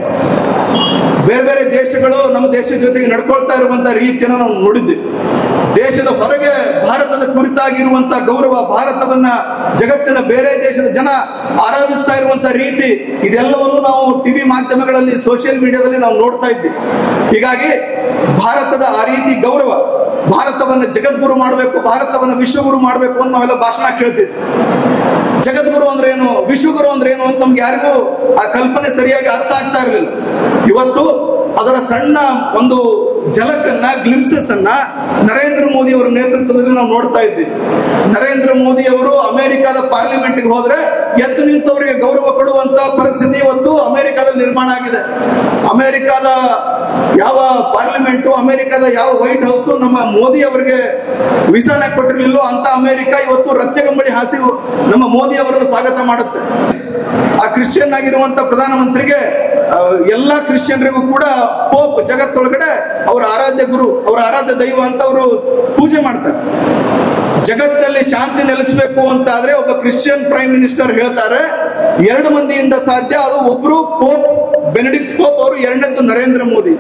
ಬೇರೆ ಬೇರೆ ದೇಶಗಳು ನಮ್ಮ ದೇಶದ ಜೊತೆಗೆ ನಡ್ಕೊಳ್ತಾ ಇರುವಂತ ರೀತಿಯನ್ನು ನಾವು ನೋಡಿದ್ವಿ ದೇಶದ ಹೊರಗೆ ಭಾರತದ ಕುರಿತಾಗಿರುವಂತ ಗೌರವ ಭಾರತವನ್ನ ಜಗತ್ತಿನ ಬೇರೆ ದೇಶದ ಜನ ಆರಾಧಿಸ್ತಾ ಇರುವಂತ ರೀತಿ ಇದೆಲ್ಲವನ್ನು ನಾವು ಟಿವಿ ಮಾಧ್ಯಮಗಳಲ್ಲಿ ಸೋಷಿಯಲ್ ಮೀಡಿಯಾದಲ್ಲಿ ನಾವು ನೋಡ್ತಾ ಇದ್ವಿ ಹೀಗಾಗಿ ಭಾರತದ ಆ ರೀತಿ ಗೌರವ ಭಾರತವನ್ನ ಜಗದ್ಗುರು ಮಾಡಬೇಕು ಭಾರತವನ್ನ ವಿಶ್ವಗುರು ಮಾಡಬೇಕು ಅಂತ ನಾವೆಲ್ಲ ಭಾಷಣ ಕೇಳ್ತಿದ್ವಿ ಜಗದ್ಗುರು ಅಂದ್ರೆ ಏನು ವಿಶ್ವಗುರು ಅಂದ್ರೆ ಏನು ಅಂತ ನಮ್ಗೆ ಯಾರಿಗೂ ಆ ಕಲ್ಪನೆ ಸರಿಯಾಗಿ ಅರ್ಥ ಆಗ್ತಾ ಇರಲಿಲ್ಲ ಇವತ್ತು ಅದರ ಸಣ್ಣ ಒಂದು ಜಲಕನ್ನ ಗ್ಲಿಮ್ಸಸ್ ಅನ್ನ ನರೇಂದ್ರ ಮೋದಿ ಅವರ ನೇತೃತ್ವದಲ್ಲಿ ನಾವು ನೋಡ್ತಾ ಇದ್ವಿ ನರೇಂದ್ರ ಮೋದಿ ಅವರು ಅಮೆರಿಕದ ಪಾರ್ಲಿಮೆಂಟ್ಗೆ ಹೋದ್ರೆ ಎದ್ದು ನಿಂತವರಿಗೆ ಗೌರವ ಕೊಡುವಂತ ಪರಿಸ್ಥಿತಿ ಇವತ್ತು ಅಮೆರಿಕದಲ್ಲಿ ನಿರ್ಮಾಣ ಆಗಿದೆ ಅಮೆರಿಕದ ಯಾವ ಪಾರ್ಲಿಮೆಂಟು ಅಮೆರಿಕದ ಯಾವ ವೈಟ್ ಹೌಸ್ ನಮ್ಮ ಮೋದಿ ಅವರಿಗೆ ವಿಸಾನ ಕೊಟ್ಟಿರ್ಲಿಲ್ಲೋ ಅಂತ ಅಮೆರಿಕ ಇವತ್ತು ರತ್ನಗಂಬಳಿ ಹಾಸಿ ನಮ್ಮ ಮೋದಿ ಅವರನ್ನು ಸ್ವಾಗತ ಮಾಡುತ್ತೆ ಆ ಕ್ರಿಶ್ಚಿಯನ್ ಆಗಿರುವಂತ ಪ್ರಧಾನಮಂತ್ರಿಗೆ ಆ, ಎಲ್ಲಾ ಕ್ರಿಶ್ಚಿಯನ್ರಿಗೂ ಕೂಡ ಪೋಪ್ ಜಗತ್ತೊಳಗಡೆ ಅವರ ಆರಾಧ್ಯ ಗುರು ಅವರ ಆರಾಧ್ಯ ದೈವ ಅಂತ ಅವರು ಪೂಜೆ ಮಾಡ್ತಾರೆ ಜಗತ್ತಿನಲ್ಲಿ ಶಾಂತಿ ನೆಲೆಸಬೇಕು ಅಂತ ಆದ್ರೆ ಒಬ್ಬ ಕ್ರಿಶ್ಚಿಯನ್ ಪ್ರೈಮ್ ಮಿನಿಸ್ಟರ್ ಹೇಳ್ತಾರೆ ಎರಡು ಮಂದಿಯಿಂದ ಸಾಧ್ಯ ಅದು ಒಬ್ರು ಪೋಪ್ ಬೆನಡಿಕ್ಟ್ ಪೋಪ್ ಅವರು ಎರಡನೇದ್ದು ನರೇಂದ್ರ ಮೋದಿ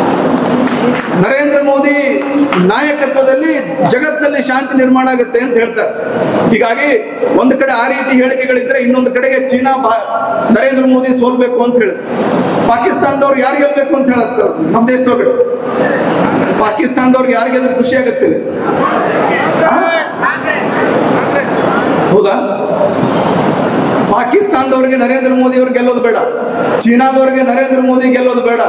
ನರೇಂದ್ರ ಮೋದಿ ನಾಯಕತ್ವದಲ್ಲಿ ಜಗತ್ತಿನಲ್ಲಿ ಶಾಂತಿ ನಿರ್ಮಾಣ ಆಗುತ್ತೆ ಅಂತ ಹೇಳ್ತಾರೆ ಹೀಗಾಗಿ ಒಂದು ಕಡೆ ಆ ರೀತಿ ಹೇಳಿಕೆಗಳಿದ್ರೆ ಇನ್ನೊಂದು ಕಡೆಗೆ ಚೀನಾ ಭಾ- ನರೇಂದ್ರ ಮೋದಿ ಸೋಲ್ಬೇಕು ಅಂತ ಹೇಳಿ ಪಾಕಿಸ್ತಾನದವ್ರು ಯಾರು ಗೆಲ್ಬೇಕು ಅಂತ ಹೇಳತ್ತಾರೆ ನಮ್ಮ ದೇಶದೊಳಗಡೆ ಪಾಕಿಸ್ತಾನದವ್ರಿಗೆ ಯಾರು ಗೆದ್ರೆ ಖುಷಿ ಆಗುತ್ತೆ ಹೌದಾ ಪಾಕಿಸ್ತಾನದವ್ರಿಗೆ ನರೇಂದ್ರ ಮೋದಿ ಅವ್ರು ಗೆಲ್ಲೋದು ಬೇಡ ಚೀನಾದವ್ರಿಗೆ ನರೇಂದ್ರ ಮೋದಿ ಗೆಲ್ಲೋದು ಬೇಡ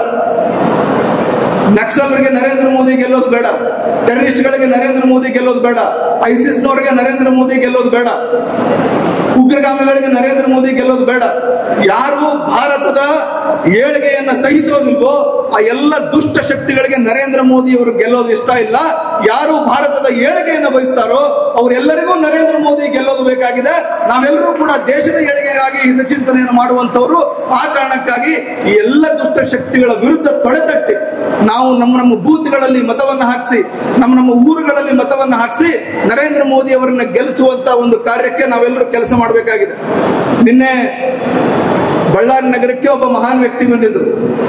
ನಕ್ಸಲರಿಗೆ ನರೇಂದ್ರ ಮೋದಿ ಗೆಲ್ಲೋದು ಬೇಡ ಟೆರರಿಸ್ಟ್ಗಳಿಗೆ ನರೇಂದ್ರ ಮೋದಿ ಗೆಲ್ಲೋದು ಬೇಡ ಐಸಿಸ್ನವರಿಗೆ ನರೇಂದ್ರ ಮೋದಿ ಗೆಲ್ಲೋದು ಬೇಡ ಉಗ್ರಗಾಮಿಗಳಿಗೆ ನರೇಂದ್ರ ಮೋದಿ ಗೆಲ್ಲೋದು ಬೇಡ ಯಾರು ಭಾರತದ ಏಳಿಗೆಯನ್ನ ಸಹಿಸೋದಿಲ್ವೋ ಆ ಎಲ್ಲ ದುಷ್ಟ ಶಕ್ತಿಗಳಿಗೆ ನರೇಂದ್ರ ಮೋದಿ ಅವರು ಗೆಲ್ಲೋದು ಇಷ್ಟ ಇಲ್ಲ ಯಾರು ಭಾರತದ ಏಳಿಗೆಯನ್ನ ಬಯಸ್ತಾರೋ ಅವರೆಲ್ಲರಿಗೂ ನರೇಂದ್ರ ಮೋದಿ ಗೆಲ್ಲೋದು ಬೇಕಾಗಿದೆ ನಾವೆಲ್ಲರೂ ಕೂಡ ದೇಶದ ಏಳಿಗೆಗಾಗಿ ಹಿತಚಿಂತನೆಯನ್ನು ಮಾಡುವಂತವರು ಆ ಕಾರಣಕ್ಕಾಗಿ ಈ ಎಲ್ಲ ದುಷ್ಟ ಶಕ್ತಿಗಳ ವಿರುದ್ಧ ತೊಡೆತಟ್ಟಿ ನಾವು ನಮ್ಮ ನಮ್ಮ ಬೂತ್ಗಳಲ್ಲಿ ಮತವನ್ನ ಹಾಕಿಸಿ ನಮ್ಮ ನಮ್ಮ ಊರುಗಳಲ್ಲಿ ಮತವನ್ನ ಹಾಕಿಸಿ ನರೇಂದ್ರ ಮೋದಿ ಅವರನ್ನ ಗೆಲ್ಲಿಸುವಂತ ಒಂದು ಕಾರ್ಯಕ್ಕೆ ನಾವೆಲ್ಲರೂ ಕೆಲಸ ಮಾಡಬೇಕಾಗಿದೆ ನಿನ್ನೆ ಬಳ್ಳಾರಿ ನಗರಕ್ಕೆ ಒಬ್ಬ ಮಹಾನ್ ವ್ಯಕ್ತಿ ಬಂದಿದ್ರು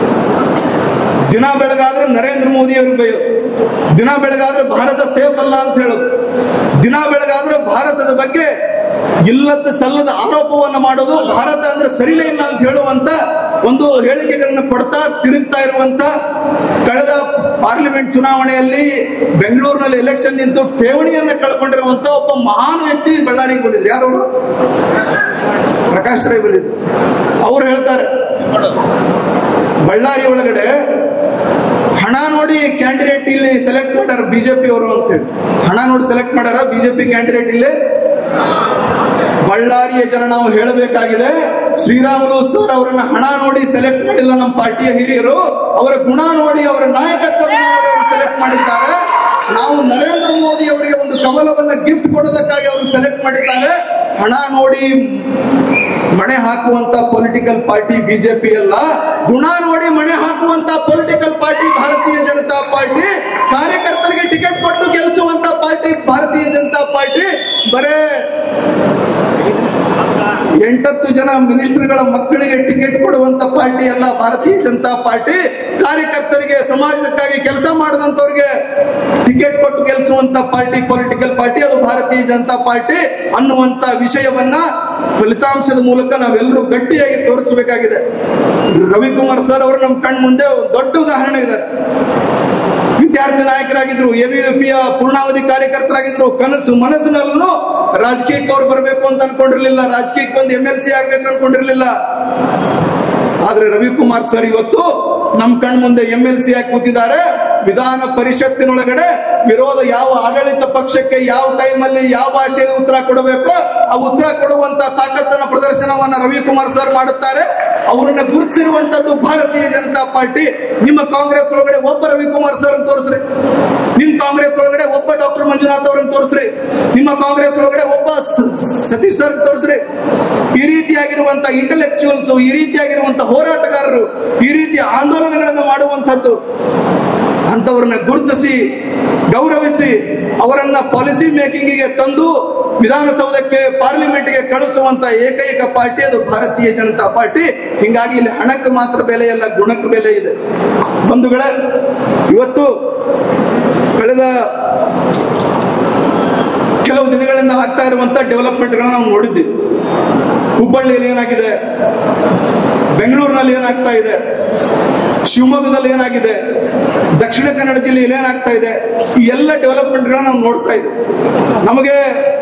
ದಿನ ಬೆಳಗಾದ್ರೆ ನರೇಂದ್ರ ಮೋದಿ ಅವ್ರಿಗೆ ಬೈಯೋದು ದಿನ ಬೆಳಗಾದ್ರೆ ಭಾರತ ಸೇಫ್ ಅಲ್ಲ ಅಂತ ಹೇಳೋದು ದಿನ ಬೆಳಗಾದ್ರೆ ಭಾರತದ ಬಗ್ಗೆ ಇಲ್ಲದ ಸಲ್ಲದ ಆರೋಪವನ್ನ ಮಾಡೋದು ಭಾರತ ಅಂದ್ರೆ ಸರಿನೇ ಇಲ್ಲ ಅಂತ ಹೇಳುವಂತ ಒಂದು ಹೇಳಿಕೆಗಳನ್ನ ಕೊಡ್ತಾ ತಿರುಗ್ತಾ ಇರುವಂತ ಕಳೆದ ಪಾರ್ಲಿಮೆಂಟ್ ಚುನಾವಣೆಯಲ್ಲಿ ಬೆಂಗಳೂರಿನಲ್ಲಿ ಎಲೆಕ್ಷನ್ ನಿಂತು ಠೇವಣಿಯನ್ನ ಕಳ್ಕೊಂಡಿರುವಂತ ಒಬ್ಬ ಮಹಾನ್ ವ್ಯಕ್ತಿ ಬಳ್ಳಾರಿಗೆ ಬಂದಿದ್ರು ಯಾರು ಅವರು ಪ್ರಕಾಶ್ ರೈ ಬಂದಿದ್ರು ಅವ್ರು ಹೇಳ್ತಾರೆ ಬಳ್ಳಾರಿ ಒಳಗಡೆ ಹಣ ನೋಡಿ ಕ್ಯಾಂಡಿಡೇಟ್ ಇಲ್ಲಿ ಸೆಲೆಕ್ಟ್ ಮಾಡ್ಯಾರ ಬಿಜೆಪಿ ಅವರು ಅಂತೇಳಿ ಹಣ ನೋಡಿ ಸೆಲೆಕ್ಟ್ ಮಾಡ್ಯಾರ ಬಿಜೆಪಿ ಕ್ಯಾಂಡಿಡೇಟ್ ಇಲ್ಲಿ ಬಳ್ಳಾರಿಯ ಜನ ನಾವು ಹೇಳಬೇಕಾಗಿದೆ ಶ್ರೀರಾಮುಲು ಸರ್ ಅವರನ್ನ ಹಣ ನೋಡಿ ಸೆಲೆಕ್ಟ್ ಮಾಡಿಲ್ಲ ನಮ್ಮ ಪಾರ್ಟಿಯ ಹಿರಿಯರು ಅವರ ಗುಣ ನೋಡಿ ಅವರ ನಾಯಕತ್ವ ಗುಣ ನೋಡಿ ಅವರು ಸೆಲೆಕ್ಟ್ ಮಾಡಿದ್ದಾರೆ ನಾವು ನರೇಂದ್ರ ಮೋದಿ ಅವರಿಗೆ ಒಂದು ಕಮಲವನ್ನ ಗಿಫ್ಟ್ ಕೊಡೋದಕ್ಕಾಗಿ ಅವ್ರನ್ನ ಸೆಲೆಕ್ಟ್ ಮಾಡಿದ್ದಾರೆ ಹಣ ನೋಡಿ ಮಣೆ ಹಾಕುವಂತ ಪೊಲಿಟಿಕಲ್ ಪಾರ್ಟಿ ಬಿಜೆಪಿ ಅಲ್ಲ ಗುಣ ನೋಡಿ ಮಣೆ ಹಾಕುವಂತ ಪೊಲಿಟಿಕಲ್ ಪಾರ್ಟಿ ಭಾರತೀಯ ಜನತಾ ಪಾರ್ಟಿ ಕಾರ್ಯಕರ್ತರಿಗೆ ಟಿಕೆಟ್ ಕೊಟ್ಟು ಗೆಲ್ಲಿಸುವಂತ ಪಾರ್ಟಿ ಭಾರತೀಯ ಜನತಾ ಪಾರ್ಟಿ ಬರೇ ಎಂಟತ್ತು ಜನ ಮಿನಿಸ್ಟರ್ಗಳ ಮಕ್ಕಳಿಗೆ ಟಿಕೆಟ್ ಕೊಡುವಂತ ಪಾರ್ಟಿ ಅಲ್ಲ ಭಾರತೀಯ ಜನತಾ ಪಾರ್ಟಿ ಕಾರ್ಯಕರ್ತರಿಗೆ ಸಮಾಜಕ್ಕಾಗಿ ಕೆಲಸ ಮಾಡದಂತವ್ರಿಗೆ ಟಿಕೆಟ್ ಕೊಟ್ಟು ಗೆಲ್ಲಿಸುವಂತ ಪಾರ್ಟಿ ಪೊಲಿಟಿಕಲ್ ಪಾರ್ಟಿ ಅದು ಭಾರತೀಯ ಜನತಾ ಪಾರ್ಟಿ ಅನ್ನುವಂತ ವಿಷಯವನ್ನ ಫಲಿತಾಂಶದ ಮೂಲಕ ನಾವೆಲ್ಲರೂ ಗಟ್ಟಿಯಾಗಿ ತೋರಿಸಬೇಕಾಗಿದೆ ರವಿಕುಮಾರ್ ಸರ್ ಅವರು ನಮ್ಮ ಕಣ್ ಮುಂದೆ ಒಂದು ದೊಡ್ಡ ಉದಾಹರಣೆ ಇದೆ ವಿದ್ಯಾರ್ಥಿ ನಾಯಕರಾಗಿದ್ರು ಎವಿಪಿಯ ಪೂರ್ಣಾವಧಿ ಕಾರ್ಯಕರ್ತರಾಗಿದ್ರು ಕನಸು ಮನಸ್ಸಿನಲ್ಲೂ ರಾಜಕೀಯಕ್ಕೆ ಅವ್ರು ಬರಬೇಕು ಅಂತ ಅನ್ಕೊಂಡಿರ್ಲಿಲ್ಲ ರಾಜಕೀಯಕ್ಕೆ ಬಂದು ಎಂ ಎಲ್ ಸಿ ಆಗ್ಬೇಕು ಅನ್ಕೊಂಡಿರ್ಲಿಲ್ಲ ಆದ್ರೆ ರವಿಕುಮಾರ್ ಸರ್ ಇವತ್ತು ನಮ್ ಕಣ್ ಮುಂದೆ ಎಂ ಎಲ್ ಸಿ ಆಗಿ ಕೂತಿದ್ದಾರೆ ವಿಧಾನ ಪರಿಷತ್ತಿನೊಳಗಡೆ ವಿರೋಧ ಯಾವ ಆಡಳಿತ ಪಕ್ಷಕ್ಕೆ ಯಾವ ಟೈಮಲ್ಲಿ ಯಾವ ಭಾಷೆಯಲ್ಲಿ ಉತ್ತರ ಕೊಡಬೇಕು ಆ ಉತ್ತರ ಕೊಡುವಂತ ತಾಕತ್ತನ ಪ್ರದರ್ಶನವನ್ನ ರವಿಕುಮಾರ್ ಸರ್ ಮಾಡುತ್ತಾರೆ ಅವರನ್ನ ಗುರುತಿಸಿರುವಂತದ್ದು ಭಾರತೀಯ ಜನತಾ ಪಾರ್ಟಿ ನಿಮ್ಮ ಕಾಂಗ್ರೆಸ್ ಒಳಗಡೆ ಒಬ್ಬ ರವಿಕುಮಾರ್ ಸರ್ ಅಂತ ತೋರಿಸ್ರಿ ನಿಮ್ ಕಾಂಗ್ರೆಸ್ ಒಳಗಡೆ ಒಬ್ಬ ಡಾಕ್ಟರ್ ಮಂಜುನಾಥ್ ಅವರನ್ನು ತೋರಿಸ್ರಿ ನಿಮ್ಮ ಕಾಂಗ್ರೆಸ್ ಒಳಗಡೆ ಒಬ್ಬ ಸ- ಸತೀಶ್ ಸರ್ ತೋರಿಸ್ರಿ ಈ ರೀತಿಯಾಗಿರುವಂತ ಇಂಟೆಲೆಕ್ಚುವಲ್ಸ್ ಈ ರೀತಿಯಾಗಿರುವಂತ ಹೋರಾಟಗಾರರು ಈ ರೀತಿಯ ಆಂದೋಲನಗಳನ್ನು ಮಾಡುವಂತದ್ದು ಅಂತವ್ರನ್ನ ಗುರುತಿಸಿ ಗೌರವಿಸಿ ಅವರನ್ನ ಪಾಲಿಸಿ ಮೇಕಿಂಗಿಗೆ ತಂದು ವಿಧಾನಸೌಧಕ್ಕೆ ಪಾರ್ಲಿಮೆಂಟ್ಗೆ ಕಳಿಸುವಂತ ಏಕೈಕ ಪಾರ್ಟಿ ಅದು ಭಾರತೀಯ ಜನತಾ ಪಾರ್ಟಿ ಹಿಂಗಾಗಿ ಇಲ್ಲಿ ಹಣಕ್ಕೆ ಮಾತ್ರ ಬೆಲೆ ಇಲ್ಲ ಗುಣಕ್ಕೆ ಬೆಲೆ ಇದೆ ಬಂಧುಗಳೇ ಇವತ್ತು ಕಳೆದ ಕೆಲವು ದಿನಗಳಿಂದ ಆಗ್ತಾ ಇರುವಂತ ಡೆವಲಪ್ಮೆಂಟ್ಗಳನ್ನ ನಾವು ನೋಡಿದ್ದೀವಿ ಹುಬ್ಬಳ್ಳಿಯಲ್ಲಿ ಏನಾಗಿದೆ ಬೆಂಗಳೂರಿನಲ್ಲಿ ಏನಾಗ್ತಾ ಇದೆ ಶಿವಮೊಗ್ಗದಲ್ಲಿ ಏನಾಗಿದೆ ದಕ್ಷಿಣ ಕನ್ನಡ ಜಿಲ್ಲೆಯಲ್ಲಿ ಏನಾಗ್ತಾ ಇದೆ ಈ ಎಲ್ಲ ಡೆವಲಪ್ಮೆಂಟ್ಗಳನ್ನ ನಾವು ನೋಡ್ತಾ ಇದ್ದೀವಿ ನಮಗೆ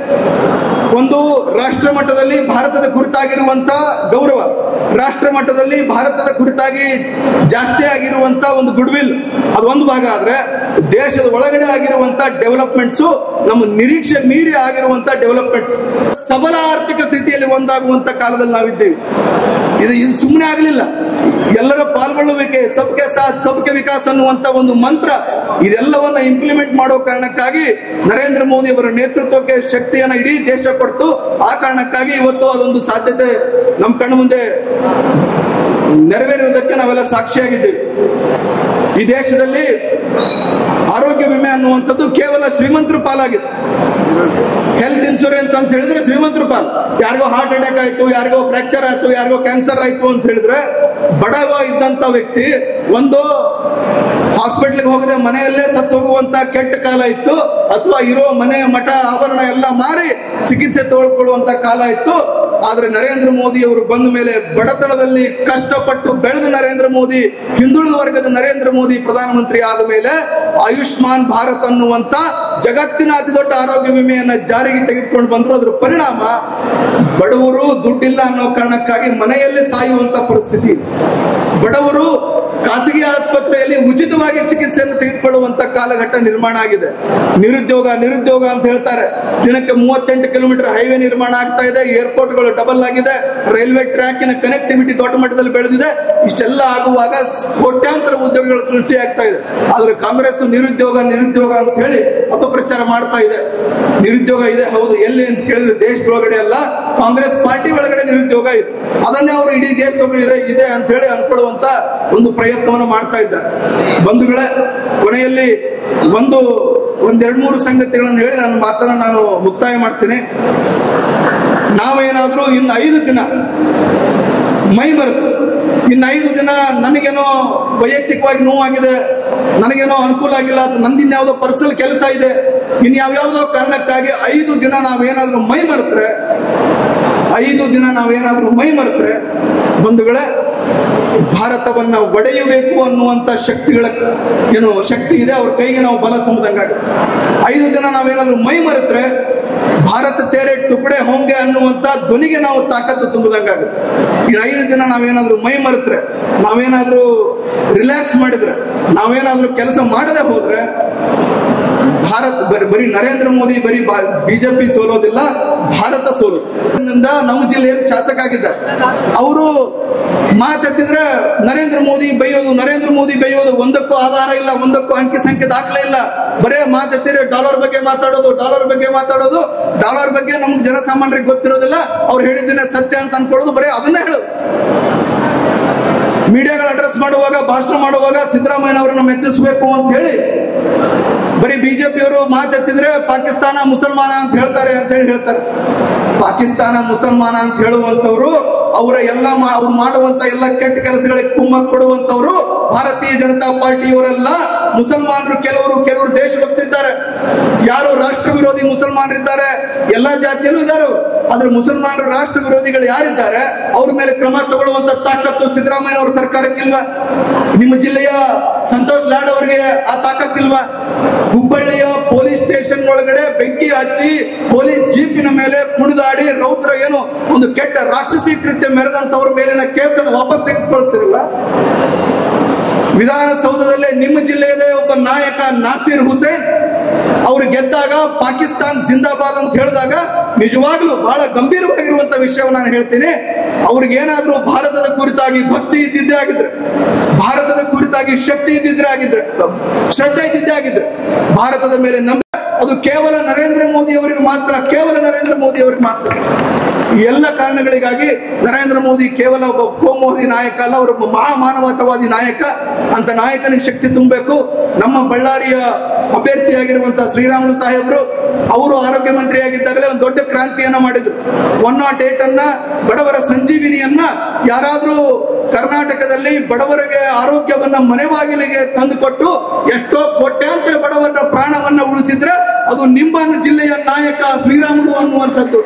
ಒಂದು ರಾಷ್ಟ್ರ ಮಟ್ಟದಲ್ಲಿ ಭಾರತದ ಕುರಿತಾಗಿರುವಂತ ಗೌರವ ರಾಷ್ಟ್ರ ಮಟ್ಟದಲ್ಲಿ ಭಾರತದ ಕುರಿತಾಗಿ ಜಾಸ್ತಿ ಆಗಿರುವಂತ ಒಂದು ಗುಡ್ ವಿಲ್ ಅದು ಒಂದು ಭಾಗ ಆದ್ರೆ ದೇಶದ ಒಳಗಡೆ ಆಗಿರುವಂತ ಡೆವಲಪ್ಮೆಂಟ್ಸ್ ನಮ್ಮ ನಿರೀಕ್ಷೆ ಮೀರಿ ಆಗಿರುವಂತ ಡೆವಲಪ್ಮೆಂಟ್ಸ್ ಸಬಲ ಆರ್ಥಿಕ ಸ್ಥಿತಿಯಲ್ಲಿ ಒಂದಾಗುವಂತ ಕಾಲದಲ್ಲಿ ನಾವಿದ್ದೇವೆ ಇದು ಇದು ಸುಮ್ಮನೆ ಆಗಲಿಲ್ಲ ಎಲ್ಲರ ಪಾಲ್ಗೊಳ್ಳುವಿಕೆ ಸಬ್ಕೆ ಸಾಥ್ ಸಬ್ಕೆ ವಿಕಾಸ್ ಅನ್ನುವಂತ ಒಂದು ಮಂತ್ರ ಇದೆಲ್ಲವನ್ನ ಇಂಪ್ಲಿಮೆಂಟ್ ಮಾಡೋ ಕಾರಣಕ್ಕಾಗಿ ನರೇಂದ್ರ ಮೋದಿ ಅವರ ನೇತೃತ್ವಕ್ಕೆ ಶಕ್ತಿಯನ್ನ ಇಡೀ ದೇಶ ಕೊಡ್ತು ಆ ಕಾರಣಕ್ಕಾಗಿ ಇವತ್ತು ಅದೊಂದು ಸಾಧ್ಯತೆ ನಮ್ಮ ಕಣ್ಣು ಮುಂದೆ ನೆರವೇರುವುದಕ್ಕೆ ನಾವೆಲ್ಲ ಸಾಕ್ಷಿಯಾಗಿದ್ದೇವೆ ಈ ದೇಶದಲ್ಲಿ ಆರೋಗ್ಯ ವಿಮೆ ಅನ್ನುವಂಥದ್ದು ಕೇವಲ ಶ್ರೀಮಂತರ ಪಾಲಾಗಿದೆ ಹೆಲ್ತ್ ಇನ್ಶೂರೆನ್ಸ್ ಅಂತ ಹೇಳಿದ್ರೆ ಶ್ರೀಮಂತರ ಪಾಲ್ ಯಾರಿಗೋ ಹಾರ್ಟ್ ಅಟ್ಯಾಕ್ ಆಯ್ತು ಯಾರಿಗೋ ಫ್ರಾಕ್ಚರ್ ಆಯ್ತು ಯಾರಿಗೋ ಕ್ಯಾನ್ಸರ್ ಆಯ್ತು ಅಂತ ಹೇಳಿದ್ರೆ ಬಡವ ಇದ್ದಂತ ವ್ಯಕ್ತಿ ಒಂದು ಹಾಸ್ಪಿಟ್ಲ್ಗೆ ಹೋಗದೆ ಮನೆಯಲ್ಲೇ ಸತ್ತು ಹೋಗುವಂತ ಕೆಟ್ಟ ಕಾಲ ಇತ್ತು ಅಥವಾ ಇರೋ ಮನೆ ಮಠ ಆಭರಣ ಎಲ್ಲ ಮಾರಿ ಚಿಕಿತ್ಸೆ ತಗೊಳ್ಕೊಳ್ಳುವಂತ ಕಾಲ ಇತ್ತು ಆದ್ರೆ ನರೇಂದ್ರ ಮೋದಿ ಅವರು ಬಂದ ಮೇಲೆ ಬಡತನದಲ್ಲಿ ಕಷ್ಟಪಟ್ಟು ಬೆಳೆದ ನರೇಂದ್ರ ಮೋದಿ ಹಿಂದುಳಿದ ವರ್ಗದ ನರೇಂದ್ರ ಮೋದಿ ಪ್ರಧಾನಮಂತ್ರಿ ಆದ ಮೇಲೆ ಆಯುಷ್ಮಾನ್ ಭಾರತ್ ಅನ್ನುವಂತ ಜಗತ್ತಿನ ಅತಿ ದೊಡ್ಡ ಆರೋಗ್ಯ ವಿಮೆಯನ್ನ ಜಾರಿಗೆ ತೆಗೆದುಕೊಂಡು ಬಂದ್ರು ಅದ್ರ ಪರಿಣಾಮ ಬಡವರು ದುಡ್ಡಿಲ್ಲ ಅನ್ನೋ ಕಾರಣಕ್ಕಾಗಿ ಮನೆಯಲ್ಲೇ ಸಾಯುವಂತ ಪರಿಸ್ಥಿತಿ ಇದೆ. ಬಡವರು ಖಾಸಗಿ ಆಸ್ಪತ್ರೆಯಲ್ಲಿ ಉಚಿತವಾಗಿ ಚಿಕಿತ್ಸೆಯನ್ನು ತೆಗೆದುಕೊಳ್ಳುವಂತ ಕಾಲಘಟ್ಟ ನಿರ್ಮಾಣ ಆಗಿದೆ ನಿರುದ್ಯೋಗ ನಿರುದ್ಯೋಗ ಅಂತ ಹೇಳ್ತಾರೆ ದಿನಕ್ಕೆ ಮೂವತ್ತೆಂಟು ಕಿಲೋಮೀಟರ್ ಹೈವೇ ನಿರ್ಮಾಣ ಆಗ್ತಾ ಇದೆ ಏರ್ಪೋರ್ಟ್ಗಳು ಡಬಲ್ ಆಗಿದೆ ರೈಲ್ವೆ ಟ್ರ್ಯಾಕಿನ ಕನೆಕ್ಟಿವಿಟಿ ದೊಡ್ಡ ಮಟ್ಟದಲ್ಲಿ ಬೆಳೆದಿದೆ ಇಷ್ಟೆಲ್ಲ ಆಗುವಾಗ ಕೋಟ್ಯಾಂತರ ಉದ್ಯೋಗಗಳು ಸೃಷ್ಟಿ ಆಗ್ತಾ ಇದೆ ಆದ್ರೆ ಕಾಂಗ್ರೆಸ್ ನಿರುದ್ಯೋಗ ನಿರುದ್ಯೋಗ ಅಂತ ಹೇಳಿ ಅಪಪ್ರಚಾರ ಮಾಡ್ತಾ ಇದೆ ನಿರುದ್ಯೋಗ ಇದೆ ಹೌದು ಎಲ್ಲಿ ಅಂತ ಕೇಳಿದ್ರೆ ದೇಶದೊಳಗಡೆ ಅಲ್ಲ ಕಾಂಗ್ರೆಸ್ ಪಾರ್ಟಿ ಒಳಗಡೆ ನಿರುದ್ಯೋಗ ಇದೆ ಅದನ್ನೇ ಅವರು ಇಡೀ ದೇಶದೊಳಗಡೆ ಇದೆ- ಇದೆ ಅಂತ ಹೇಳಿ ಅನ್ಕೊಳ್ಳುವಂತ ಒಂದು ಪ್ರಯತ್ನವನ್ನು ಮಾಡ್ತಾ ಇದ್ದಾರೆ ಬಂಧುಗಳೇ ಕೊನೆಯಲ್ಲಿ ಒಂದು ಒಂದೆರಡು ಮೂರು ಸಂಗತಿಗಳನ್ನು ಹೇಳಿ ನಾನು ಮಾತನ್ನ ನಾನು ಮುಕ್ತಾಯ ಮಾಡ್ತೀನಿ ನಾವೇನಾದ್ರೂ ಇನ್ನು ಐದು ದಿನ ಮೈ ಮರೆತು ಇನ್ನು ಐದು ದಿನ ನನಗೇನೋ ವೈಯಕ್ತಿಕವಾಗಿ ನೋವಾಗಿದೆ ನನಗೇನೋ ಅನುಕೂಲ ಆಗಿಲ್ಲ ಅಥವಾ ನಂದಿನ್ ಯಾವುದೋ ಪರ್ಸನಲ್ ಕೆಲಸ ಇದೆ ಇನ್ ಯಾವ್ಯಾವುದೋ ಕಾರಣಕ್ಕಾಗಿ ಐದು ದಿನ ನಾವೇನಾದ್ರೂ ಮೈ ಮರೆತ್ರೆ ಐದು ದಿನ ನಾವೇನಾದ್ರೂ ಮೈ ಮರೆತ್ರೆ ಬಂಧುಗಳೇ ಭಾರತವನ್ನ ಒಡೆಯಬೇಕು ಅನ್ನುವಂತ ಶಕ್ತಿಗಳ ಏನು ಶಕ್ತಿ ಇದೆ ಅವ್ರ ಕೈಗೆ ನಾವು ಬಲ ತುಂಬದಂಗಾಗುತ್ತೆ ಐದು ದಿನ ನಾವೇನಾದ್ರೂ ಮೈ ಮರೆತ್ರೆ ಭಾರತ ತೇರೆ ಟುಕಡೆ ಹೋಂಗೆ ಅನ್ನುವಂತ ಧ್ವನಿಗೆ ನಾವು ತಾಕತ್ತು ತುಂಬದಂಗಾಗುತ್ತೆ ಈ ಐದು ದಿನ ನಾವೇನಾದ್ರೂ ಮೈ ಮರೆತ್ರೆ ನಾವೇನಾದ್ರೂ ರಿಲ್ಯಾಕ್ಸ್ ಮಾಡಿದ್ರೆ ನಾವೇನಾದ್ರೂ ಕೆಲಸ ಮಾಡದೆ ಹೋದ್ರೆ ಭಾರತ್ ಬರೀ ಬರೀ ನರೇಂದ್ರ ಮೋದಿ ಬರೀ ಬಿಜೆಪಿ ಸೋಲೋದಿಲ್ಲ ಭಾರತ ಸೋಲು ಇಂದ ನಮ್ಮ ಜಿಲ್ಲೆಯಲ್ಲಿ ಶಾಸಕ ಆಗಿದ್ದಾರೆ ಅವರು ಮಾತೆತ್ತಿದ್ರೆ ನರೇಂದ್ರ ಮೋದಿ ಬೈಯೋದು ನರೇಂದ್ರ ಮೋದಿ ಬೈಯೋದು ಒಂದಕ್ಕೂ ಆಧಾರ ಇಲ್ಲ ಒಂದಕ್ಕೂ ಅಂಕಿ ಸಂಖ್ಯೆ ದಾಖಲೆ ಇಲ್ಲ ಬರೇ ಮಾತೆತ್ತಿದ್ರೆ ಡಾಲರ್ ಬಗ್ಗೆ ಮಾತಾಡೋದು ಡಾಲರ್ ಬಗ್ಗೆ ಮಾತಾಡೋದು ಡಾಲರ್ ಬಗ್ಗೆ ನಮ್ಗೆ ಜನಸಾಮಾನ್ಯರಿಗೆ ಗೊತ್ತಿರೋದಿಲ್ಲ ಅವ್ರು ಹೇಳಿದ್ದೇನೆ ಸತ್ಯ ಅಂತ ಅನ್ಕೊಳ್ಳೋದು ಬರೇ ಅದನ್ನೇ ಹೇಳೋದು ಮೀಡಿಯಾಗಳ ಅಡ್ರೆಸ್ ಮಾಡುವಾಗ ಭಾಷಣ ಮಾಡುವಾಗ ಸಿದ್ದರಾಮಯ್ಯನವರನ್ನು ಮೆಚ್ಚಿಸಬೇಕು ಅಂತ ಹೇಳಿ ಬರೀ ಬಿಜೆಪಿಯವರು ಮಾತೆತ್ತಿದ್ರೆ ಪಾಕಿಸ್ತಾನ ಮುಸಲ್ಮಾನ ಅಂತ ಹೇಳ್ತಾರೆ ಅಂತ ಹೇಳಿ ಹೇಳ್ತಾರೆ ಪಾಕಿಸ್ತಾನ ಮುಸಲ್ಮಾನ ಅಂತ ಹೇಳುವಂತವ್ರು ಅವರ ಎಲ್ಲ ಮಾ- ಅವ್ರು ಮಾಡುವಂತ ಎಲ್ಲ ಕೆಟ್ಟ ಕೆಲಸಗಳಿಗೆ ಕುಮ್ಮಕ್ ಕೊಡುವಂತವ್ರು ಭಾರತೀಯ ಜನತಾ ಪಾರ್ಟಿಯವರೆಲ್ಲ ಮುಸಲ್ಮಾನರು ಕೆಲವರು ಕೆಲವರು ದೇಶಭಕ್ತರಿದ್ದಾರೆ ಯಾರು ರಾಷ್ಟ್ರ ವಿರೋಧಿ ಮುಸಲ್ಮಾನರಿದ್ದಾರೆ ಎಲ್ಲಾ ಜಾತಿಯಲ್ಲೂ ಇದ್ದಾರೆ ಅವ್ರು. ಆದ್ರೆ ಮುಸಲ್ಮಾನರು ರಾಷ್ಟ್ರ ವಿರೋಧಿಗಳು ಯಾರಿದ್ದಾರೆ ಅವ್ರ ಮೇಲೆ ಕ್ರಮ ತಗೊಳ್ಳುವಂತ ತಾಕತ್ತು ಸಿದ್ದರಾಮಯ್ಯ ಅವರ ಸರ್ಕಾರಕ್ಕಿಲ್ವಾ ನಿಮ್ಮ ಜಿಲ್ಲೆಯ ಸಂತೋಷ್ ಲಾಡ್ ಅವರಿಗೆ ಆ ತಾಕತ್ತಿಲ್ವಾ ಹುಬ್ಬಳ್ಳಿಯ ಪೊಲೀಸ್ ಸ್ಟೇಷನ್ ಒಳಗಡೆ ಬೆಂಕಿ ಹಚ್ಚಿ ಪೊಲೀಸ್ ಜೀಪಿನ ಮೇಲೆ ಕುಣಿದಾಡಿ ರೌದ್ರ ಏನು ಒಂದು ಕೆಟ್ಟ ರಾಕ್ಷಸಿ ಕೃತ್ಯ ಮೆರೆದಂತವ್ರ ಮೇಲಿನ ಕೇಸನ್ನು ವಾಪಸ್ ತೆಗೆದುಕೊಳ್ತಿರಲ್ಲ ವಿಧಾನಸೌಧದಲ್ಲೇ ನಿಮ್ಮ ಜಿಲ್ಲೆಯದೇ ಒಬ್ಬ ನಾಯಕ ನಾಸೀರ್ ಹುಸೇನ್ ಅವರು ಗೆದ್ದಾಗ ಪಾಕಿಸ್ತಾನ್ ಜಿಂದಾಬಾದ್ ಅಂತ ಹೇಳಿದಾಗ ನಿಜವಾಗ್ಲೂ ಬಹಳ ಗಂಭೀರವಾಗಿರುವಂತ ವಿಷಯವನ್ನು ನಾನು ಹೇಳ್ತೀನಿ ಅವ್ರಿಗೇನಾದ್ರೂ ಭಾರತದ ಕುರಿತಾಗಿ ಭಕ್ತಿ ಇದ್ದಿದ್ದೇ ಆಗಿದ್ರೆ ಭಾರತದ ಕುರಿತಾಗಿ ಶಕ್ತಿ ಇದ್ದಿದ್ರೆ ಆಗಿದ್ರೆ ಶ್ರದ್ಧೆ ಇದ್ದಿದ್ದೇ ಆಗಿದ್ರೆ ಭಾರತದ ಮೇಲೆ ನಂಬ ಅದು ಕೇವಲ ನರೇಂದ್ರ ಮೋದಿ ಅವರಿಗೆ ಮಾತ್ರ ಕೇವಲ ನರೇಂದ್ರ ಮೋದಿ ಅವರಿಗೆ ಮಾತ್ರ ಈ ಎಲ್ಲ ಕಾರಣಗಳಿಗಾಗಿ ನರೇಂದ್ರ ಮೋದಿ ಕೇವಲ ಒಬ್ಬ ಕೋಮೋದಿ ನಾಯಕ ಅಲ್ಲ ಅವರೊಬ್ಬ ಮಹಾಮಾನವತಾವಾದಿ ನಾಯಕ ಅಂತ ನಾಯಕನಿಗೆ ಶಕ್ತಿ ತುಂಬಬೇಕು ನಮ್ಮ ಬಳ್ಳಾರಿಯ ಅಭ್ಯರ್ಥಿಯಾಗಿರುವಂತಹ ಶ್ರೀರಾಮುಲು ಸಾಹೇಬರು ಅವರು ಆರೋಗ್ಯ ಮಂತ್ರಿಯಾಗಿದ್ದಾಗಲೇ ಒಂದು ದೊಡ್ಡ ಕ್ರಾಂತಿಯನ್ನ ಮಾಡಿದ್ರು ಒನ್ ನಾಟ್ ಏಟ್ ಅನ್ನ ಬಡವರ ಸಂಜೀವಿನಿಯನ್ನ ಯಾರಾದ್ರೂ ಕರ್ನಾಟಕದಲ್ಲಿ ಬಡವರಿಗೆ ಆರೋಗ್ಯವನ್ನ ಮನೆ ಬಾಗಿಲಿಗೆ ತಂದುಕೊಟ್ಟು ಎಷ್ಟೋ ಕೋಟ್ಯಾಂತರ ಬಡವರ ಪ್ರಾಣವನ್ನ ಉಳಿಸಿದ್ರೆ ಅದು ನಿಮ್ಮ ಜಿಲ್ಲೆಯ ನಾಯಕ ಶ್ರೀರಾಮುಲು ಅನ್ನುವಂಥದ್ದು